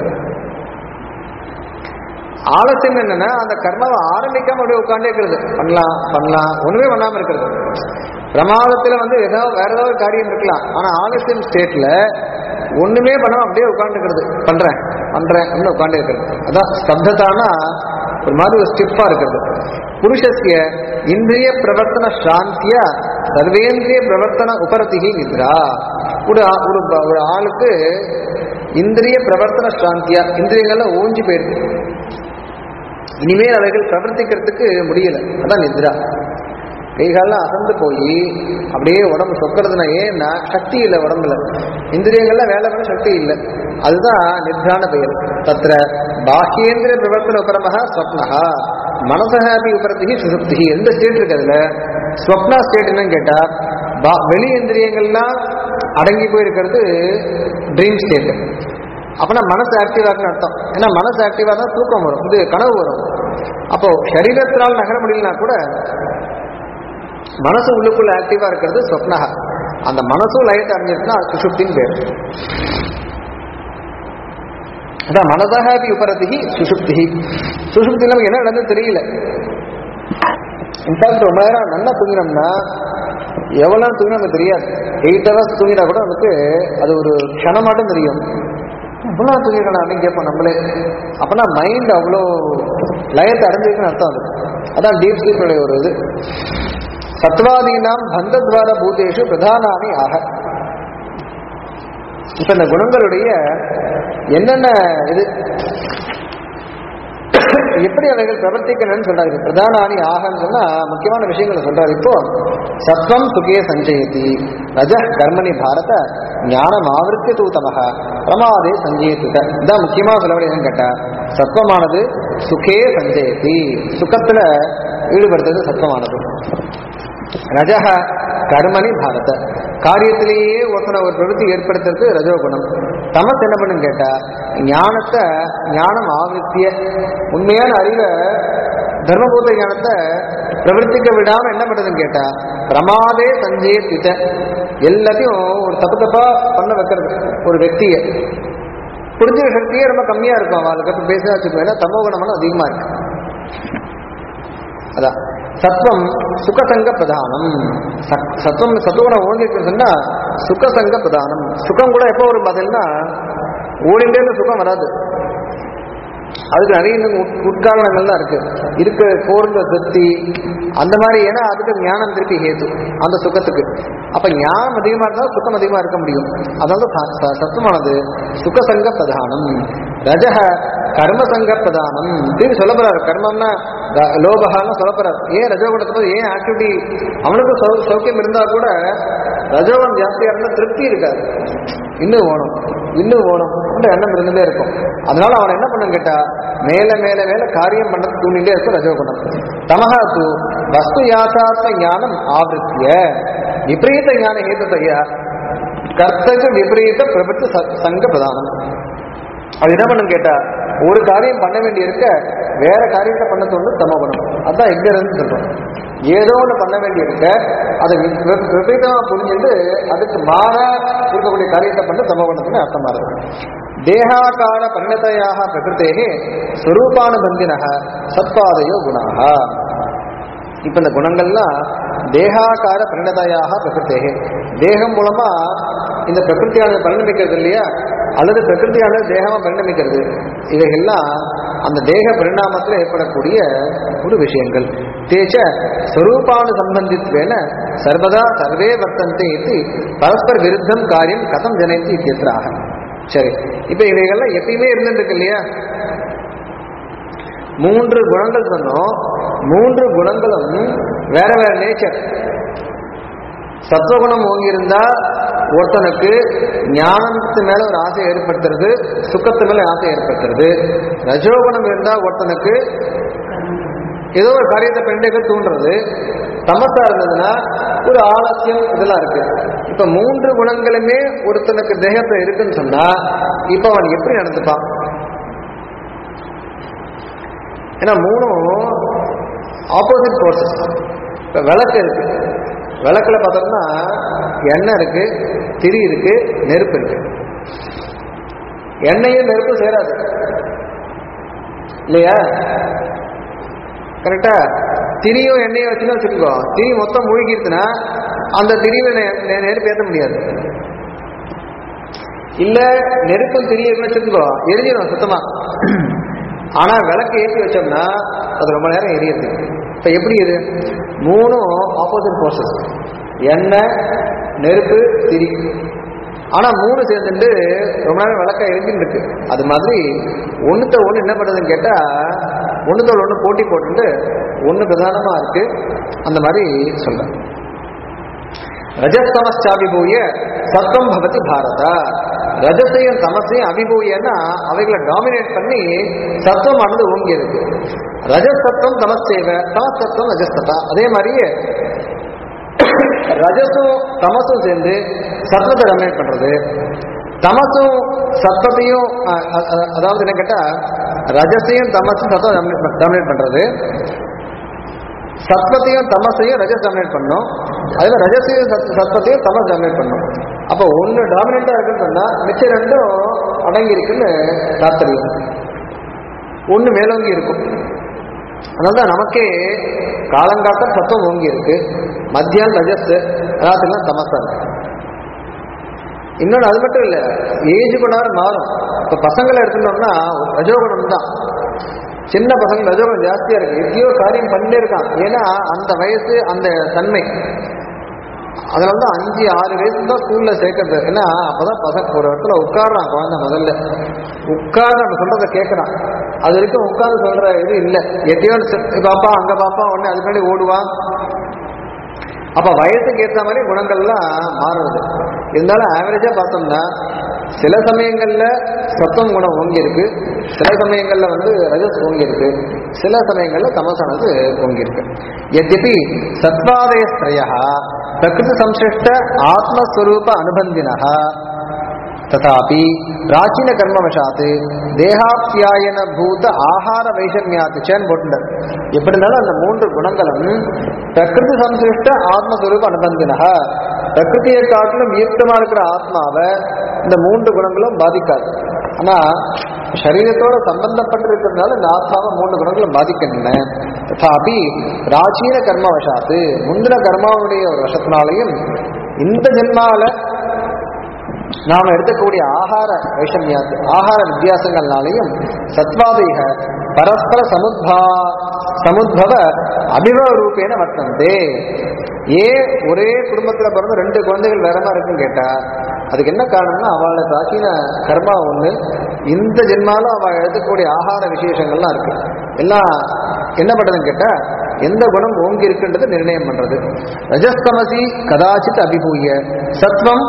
ஆலசியம் என்னன்னா அந்த கர்மாவை ஆரம்பிக்காம அப்படியே உட்காண்டே இருக்கிறது பண்ணலாம் பண்ணலாம் ஒண்ணுமே பண்ணாம இருக்கிறது பிரமாதத்துல வந்து ஏதாவது வேற ஏதாவது காரியம் இருக்கலாம் ஆனா ஆலசியம் ஸ்டேட்ல ஒண்ணுமே பண்ணாம அப்படியே உட்காந்துக்கிறது பண்றேன் பண்றேன் அப்படின்னு உட்காந்து இருக்கிறது அதான் ஸ்தப்தத்தானா ஒரு மாதிரி ஒரு ஸ்டிஃபா இருக்கிறது புருஷஸ்ய இந்திரிய பிரவர்த்தன சாந்தியா சர்வேந்திரிய பிரவர்த்தன உபரதிகி நித்ரா ஒரு ஆ- ஒரு ப- ஒரு ஆளுக்கு இந்திரிய பிரவர்த்தன சாந்தியா இந்திரியங்கள்லாம் ஓஞ்சி போயிருக்கு இனிமேல் அவைகள் பிரவர்த்திக்கிறதுக்கு முடியல அதான் நித்ரா கைகாலெல்லாம் அசந்து போய் அப்படியே உடம்பு சொக்கிறதுனா ஏன்னா சக்தி இல்லை உடம்புல இந்திரியங்கள்லாம் வேலை பண்ண சக்தி இல்லை அதுதான் நித்ரான பெயர் தத்திர பாஹ்யேந்திர பிரவர்த்தன உபரமக ஸ்வப்னஹா மனசகாபி உபரத்திகி சுசுப்தி எந்த ஸ்டேட் இருக்கு அதுல ஸ்வப்னா ஸ்டேட் என்னன்னு கேட்டா பா- வெளி இந்திரியங்கள்லாம் அடங்கி போயிருக்கிறது ட்ரீம் ஸ்டேட் அப்பனா மனசு ஆக்டிவா இருக்குன்னு அர்த்தம் ஏன்னா மனசு ஆக்டிவா தான் தூக்கம் வரும் இது கனவு வரும் அப்போ சரீரத்தினால் நகர முடியலனா கூட மனசு உள்ளுக்குள்ள ஆக்டிவா இருக்கிறது சொப்னஹா அந்த மனசும் லயத்தை அடைஞ்சிருக்குன்னா அது சுஷுப்தின்னு பேர் அதான் மனதாக உபரதிகி சுஷுப்தி சுஷுப்தி நமக்கு என்ன நடந்து தெரியல இன்ஃபேக்ட் ரொம்ப நேரம் நல்லா தூங்கினோம்னா எவ்வளவு நேரம் தூங்கினா நமக்கு தெரியாது எயிட் ஹவர்ஸ் தூங்கினா கூட நமக்கு அது ஒரு க்ஷணம் மட்டும் தெரியும் இவ்வளோ தூங்கிருக்கணும் அப்படின்னு கேட்போம் நம்மளே அப்பனா மைண்ட் அவ்வளோ லயத்தை அடைஞ்சிருக்குன்னு அர்த்தம் அது அதான் டீப் ஸ்லீப்புடைய ஒரு இது சத்வாதீனாம் பந்தத்வார பூதேஷு பிரதானானி ஆக இப்ப இந்த குணங்களுடைய என்னென்ன இது எப்படி அவைகள் பிரவர்த்திக்கணும்னு சொல்றாரு பிரதானானி ஆகன்னு சொன்னா முக்கியமான விஷயங்களை சொல்றாரு இப்போ சத்வம் சுகே சஞ்சயதி ரஜ கர்மணி பாரத ஞானம் ஆவருத்தி தூத்தமக பிரமாதே சஞ்சயத்துக இதான் முக்கியமா சொல்ல வேண்டியதுன்னு கேட்டா சத்வமானது சுகே சஞ்சயதி சுகத்துல ஈடுபடுத்துறது சத்வமானது ரஜக கர்மணி பாரத காரியத்திலேயே ஒருத்தனை ஒரு பிரவೃತ್ತಿ ஏற்படுத்துறது ரஜோகுணம் தமஸ் என்ன பண்ணுன்னு கேட்டா ஞானத்தை ஞானம் ஆவೃத்திய உண்மையான அறிவை தர்மபூத ஞானத்தை பிரவர்த்திக்க விடாம என்ன பண்றதுன்னு கேட்டா பிரமாதே சஞ்சய பித எல்லாத்தையும் ஒரு தப்பு தப்பா பண்ண வைக்கிறது ஒரு வெக்தியை புரிஞ்சுக்க சக்தியே ரொம்ப கம்மியா இருக்கும் அவளுக்கு அப்ப பேச வச்சுக்கோ ஏன்னா தமோ குணமான அதிகமா இருக்கு அதான் சத்வம் சுகசங்க பிரதானம் சத்- சத்வம் சத்துவகுணம் ஓங்கிருக்கு சொன்னா சுகசங்க பிரதானம் சுகம் கூட எப்போ வரும் பதில்னா ஓடிண்டே இருந்த சுகம் வராது அதுக்கு நிறைய இன்னும் உட்- உட்காரணங்கள்லாம் இருக்கு இருக்க கோர்ந்த திருப்தி அந்த மாதிரி ஏன்னா அதுக்கு ஞானம் திருப்பி ஹேது அந்த சுகத்துக்கு அப்ப ஞானம் அதிகமா இருந்தால் சுகம் அதிகமா இருக்க முடியும் அதாவது ச- ச- சத்துவமானது சுகசங்க பிரதானம் ரஜக கர்மசங்க பிரதானம் திருப்பி சொல்ல போறாரு கர்மம்னா ர- லோபகான்னு சொல்ல போறாரு ஏன் ரஜோகுணத்தை போது ஏன் ஆக்டிவிட்டி அவனுக்கு சௌ- சௌக்கியம் இருந்தா கூட ரஜோகுணம் ஜாஸ்தியா இருந்தா திருப்தி இருக்காது இன்னும் வேணும் இன்னும் வேணும் அந்த எண்ணம் இருந்துட்டே இருக்கும் அதனால அவன் என்ன பண்ணுன்னு கேட்டா மேல மேல மேல காரியம் பண்றது தூண்டிட்டே இருக்கும் ரஜோகுணம் தமஹா தூ வஸ்து யாசாத்ம ஞானம் ஆவೃத்திய விபரீத ஞான ஹேதுதையா கர்த்தக விபரீத பிரபுத்த ச- சங்க பிரதானம் அது என்ன பண்ணுன்னு கேட்டா ஒரு காரியம் பண்ண வேண்டி இருக்க வேற காரியத்தை பண்ண தோணு தமகுணம் அதான் எங்க இருந்து சொல்றோம் ஏதோ ஒண்ணு பண்ண வேண்டி இருக்க அதை வி- வி- விபரீதமா புரிஞ்சுட்டு அதுக்கு மாறா இருக்கக்கூடிய காரியத்தை பண்ண தமகுணத்துக்கு அர்த்தமா இருக்கு தேகாகார பரிணதையாக பிரகிருத்தேகே ஸ்வரூபானுபந்தினக சத்பாதையோ குணாக இப்ப இந்த குணங்கள்லாம் தேகாகார பரிணதையாக பிரகிருத்தேகே தேகம் மூலமா இந்த பிரகிருத்தியானது பரிணமிக்கிறது இல்லையா அல்லது பிரகிருத்தியானது தேகமா பரிணமிக்கிறது இவைகள்லாம் அந்த தேக பரிணாமத்தில் ஏற்படக்கூடிய ஒரு விஷயங்கள் தேச்ச ஸ்வரூபானு சம்பந்தித்வேன சர்வதா சர்வே வர்த்தந்தே இது பரஸ்பர விருத்தம் காரியம் கதம் ஜனயந்தி இத்தியத்திராக சரி இப்ப இவைகள்லாம் எப்பயுமே இருந்துட்டு இருக்கு இல்லையா மூன்று குணங்கள் சொன்னோம் மூன்று குணங்களும் வேற வேற நேச்சர் சத்துவகுணம் ஓங்கியிருந்தா ஒருத்தனுக்கு ஞானத்து மேல ஒரு ஆசை ஏற்படுத்துறது சுக்கத்து மேல ஆசை ஏற்படுத்துறது ரஜோகுணம் இருந்தா ஒருத்தனுக்கு ஏதோ ஒரு காரியத்தை பெண்டைகள் தூண்டுறது தமசா இருந்ததுன்னா ஒரு ஆலசியம் இதெல்லாம் இருக்கு இப்ப மூன்று குணங்களுமே ஒருத்தனுக்கு தேகத்துல இருக்குன்னு சொன்னா இப்ப அவன் எப்படி நடந்துப்பான் ஏன்னா மூணும் ஆப்போசிட் ஃபோர்ஸஸ் இப்போ விளக்கு இருக்கு விளக்குல பார்த்தோம்னா எண்ணெய் இருக்கு திரி இருக்கு நெருப்பு இருக்கு எண்ணெயும் நெருப்பும் சேராது இல்லையா கரெக்டா திரியும் எண்ணெயும் வச்சுன்னு வச்சுக்கோ திரி மொத்தம் மூழ்கிருச்சுன்னா அந்த திரிவை நெ- நெ- நெருப்பு ஏற்ற முடியாது இல்ல நெருப்பும் திரிய வச்சுக்கோ எரிஞ்சிடும் சுத்தமா ஆனா விளக்கு ஏற்றி வச்சோம்னா அது ரொம்ப நேரம் எரியுது இப்ப எப்படி இது மூணும் ஆப்போசிட் ஃபோர்ஸஸ் எண்ணெய் நெருப்பு திரி ஆனா மூணு சேர்ந்துட்டு ரொம்ப நேரம் விளக்க எரிஞ்சுட்டு இருக்கு அது மாதிரி ஒண்ணுத்த ஒண்ணு என்ன பண்ணுதுன்னு கேட்டா ஒண்ணுத்தோட ஒண்ணு போட்டி போட்டுட்டு ஒண்ணு பிரதானமா இருக்கு அந்த மாதிரி சொல்றேன் ரஜஸ்தமஸ்டாபிபூய சத்வம் பவதி பாரத ரஜசையும் தமசையும் அபிபூயன்னா அவைகளை டாமினேட் பண்ணி சத்துவமானது ஓங்கி இருக்கு ரஜசத்துவம் தமசேவ தமசத்துவம் ரஜஸ்ததா அதே மாதிரியே ரஜசும் தமசும் சேர்ந்து சத்வத்தை டாமினேட் பண்றது தமசும் சத்தத்தையும் அ- அ- அ- அதாவது என்ன கேட்டா ரஜசையும் தமசும் சத்தம் டாமினேட் பண்றது சத்வத்தையும் தமசையும் ரஜஸ் டாமினேட் பண்ணும் அதுல ரஜசையும் சத்- சத்வத்தையும் தமஸ் டாமினேட் பண்ணும் அப்போ ஒண்ணு டாமினேட்டா இருக்குன்னு சொன்னா மிச்சம் ரெண்டும் அடங்கி இருக்குன்னு தாத்பரியம் ஒண்ணு மேலோங்கி இருக்கும் அதனாலதான் நமக்கே காலங்காட்டம் சத்தம் ஓங்கி இருக்கு மத்தியானம் ரஜஸ் ராத்திரிலாம் தமசா இருக்கு இன்னொன்று அது மட்டும் இல்லை ஏஜ் பண்ணாலும் மாறும் இப்போ பசங்களை எடுத்துட்டோம்னா ரஜோகுணம் தான் சின்ன பசங்க ரஜோகுணம் ஜாஸ்தியா இருக்கு எங்கேயோ காரியம் பண்ணிட்டே இருக்கான் ஏன்னா அந்த வயசு அந்த தன்மை அதனால தான் அஞ்சு ஆறு வயசு தான் ஸ்கூல்ல சேர்க்கறது ஏன்னா அப்பதான் பசங்க ஒரு இடத்துல உட்காடுறான் குழந்தை முதல்ல உட்கார்ந்து நம்ம சொல்றத கேட்கறான் அது வரைக்கும் உட்கார்ந்து சொல்ற இது இல்லை எத்தையோ ஒண்ணு பாப்பா அங்க பாப்பா உடனே அதுக்கு முன்னாடி ஓடுவான் அப்ப வயசுக்கு ஏற்ற மாதிரி குணங்கள்லாம் மாறுறது இருந்தாலும் ஆவரேஜா பார்த்தோம்னா சில சமயங்கள்ல சத்துவம் குணம் ஓங்கி இருக்கு சில சமயங்கள்ல வந்து ரஜஸ் ஓங்கி இருக்கு சில சமயங்கள்ல தமசானது ஓங்கி இருக்கு எத்யபி சத்வாதயஸ்திரய பிரகிருதி சம்சிஷ்ட ஆத்மஸ்வரூப அனுபந்தினः ததாபி பிராச்சீன கர்மவசாத்து தேகாப்தியாயன பூத ஆகார வைஷமியாத்து சேன் போட்டுட்டார் எப்படி இருந்தாலும் அந்த மூன்று குணங்களும் பிரகிருதி சம்சிஷ்ட ஆத்மஸ்வரூப அனுபந்தினக பிரகிருதியை காட்டிலும் ஈர்த்தமா இருக்கிற ஆத்மாவை இந்த மூன்று குணங்களும் பாதிக்காது ஆனா சரீரத்தோட சம்பந்தப்பட்டிருக்கிறதுனால இந்த ஆத்மாவை மூன்று குணங்களும் பாதிக்கின்றன ததாபி பிராச்சீன கர்மவசாத்து முந்தின கர்மாவுடைய ஒரு வசத்தினாலையும் இந்த ஜென்மாவில நாம எடுத்துக்கூடிய ஆகார வைஷமியாத்து ஆகார வித்தியாசங்கள்னாலையும் சத்வாதீக பரஸ்பர சமுத்பா சமுத்பவ அபிபவ ரூபேன வர்த்தந்தே ஏன் ஒரே குடும்பத்துல பிறந்த ரெண்டு குழந்தைகள் வேற மாதிரி இருக்குன்னு கேட்டா அதுக்கு என்ன காரணம்னா அவளோட பிராச்சீன கர்மா ஒண்ணு இந்த ஜென்மால அவ எடுத்துக்கூடிய ஆகார விசேஷங்கள்லாம் இருக்கு எல்லாம் என்ன பண்றதுன்னு கேட்டா எந்த குணம் ஓங்கி இருக்குன்றது நிர்ணயம் பண்றது ரஜஸ்தமசி கதாச்சித் அபிபூய சத்வம்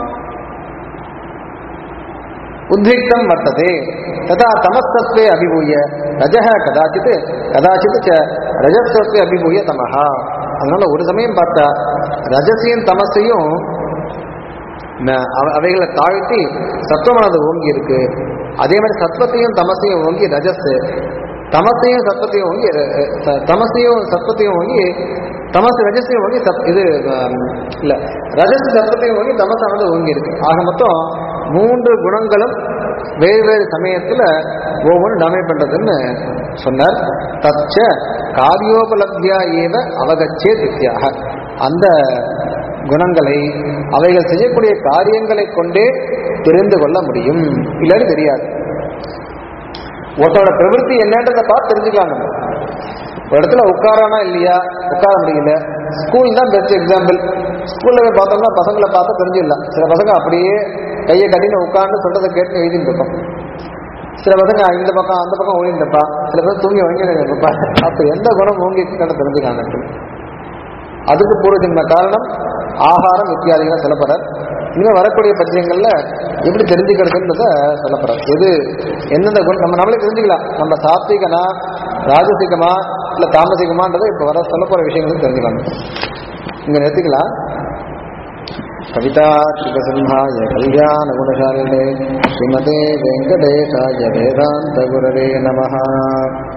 உத்விக்தம் வர்த்ததே ததா தமஸ்தத்வே அபிபூய ரஜः கதாச்சித் கதாச்சித் ச ரஜஸ்தத்வே அபிபூய தமஹா அதனால ஒரு சமயம் பார்த்தா ரஜசையும் தமசையும் ந- அவ- அவைகளை தாழ்த்தி சத்துவமானது ஓங்கி இருக்கு அதே மாதிரி சத்வத்தையும் தமசையும் ஓங்கி ரஜஸ் தமசையும் சத்வத்தையும் ஓங்கி ர- ர- தமசையும் சத்வத்தையும் ஓங்கி தமசு ரஜசையும் ஓங்கி சத் இது ஆம், இல்ல ரஜஸ் சத்வத்தையும் ஓங்கி தமசானது ஓங்கி இருக்கு ஆக மொத்தம் மூன்று குணங்களும் வேறு வேறு சமயத்துல ஒவ்வொன்று டமை பண்றதுன்னு சொன்னார் தச்ச காரியோபலப்தியா ஏவ அவகச்சே தித்தியாக அந்த குணங்களை அவைகள் செய்யக்கூடிய காரியங்களை கொண்டே தெரிந்து கொள்ள முடியும் இல்லாட்டி தெரியாது ஒருத்தரோட பிரவൃத்தி என்னன்றதை பார்த்து தெரிஞ்சுக்கலாம் நம்ம ஒரு இடத்துல உட்காரானா இல்லையா உட்கார முடியல ஸ்கூல் தான் பெஸ்ட் எக்ஸாம்பிள் ஸ்கூல்ல போய் பார்த்தோம்னா பசங்களை பார்த்தா தெரிஞ்சிடலாம் சில பசங்க அப்படியே கையை கட்டின்னு உட்கார்ந்து சொல்றதை கேட்டு எழுதிட்டு இருப்போம் சில பசங்க இந்த பக்கம் அந்த பக்கம் ஓடிட்டுப்பா சில பேர் தூங்கி வாங்கிப்பா அப்ப எந்த குணம் ஓங்கி இருக்குன்னு தெரிஞ்சுக்கலாம் எனக்கு அதுக்கு பூர்வ ஜென்ம காரணம் ஆகாரம் இத்தியாதிகளை சொல்லப்படுறார் இனிமேல் வரக்கூடிய பத்தியங்கள்ல எப்படி தெரிஞ்சுக்கிறதுன்றத சொல்லப்படுறார் எது எந்தெந்த குணம் நம்ம நம்மளே தெரிஞ்சுக்கலாம் நம்ம சாத்விகனா ராஜசிகமா இல்ல தாமசிகமான்றதை இப்ப வர சொல்ல போற விஷயங்களும் தெரிஞ்சுக்கலாம் இங்க நிறுத்திக்கலாம் கவிதா சிவசிம்ஹாய கல்யாண குணசாலினே ஸ்ரீமதே வெங்கடேஷாய வேதாந்த குரவே நமஹா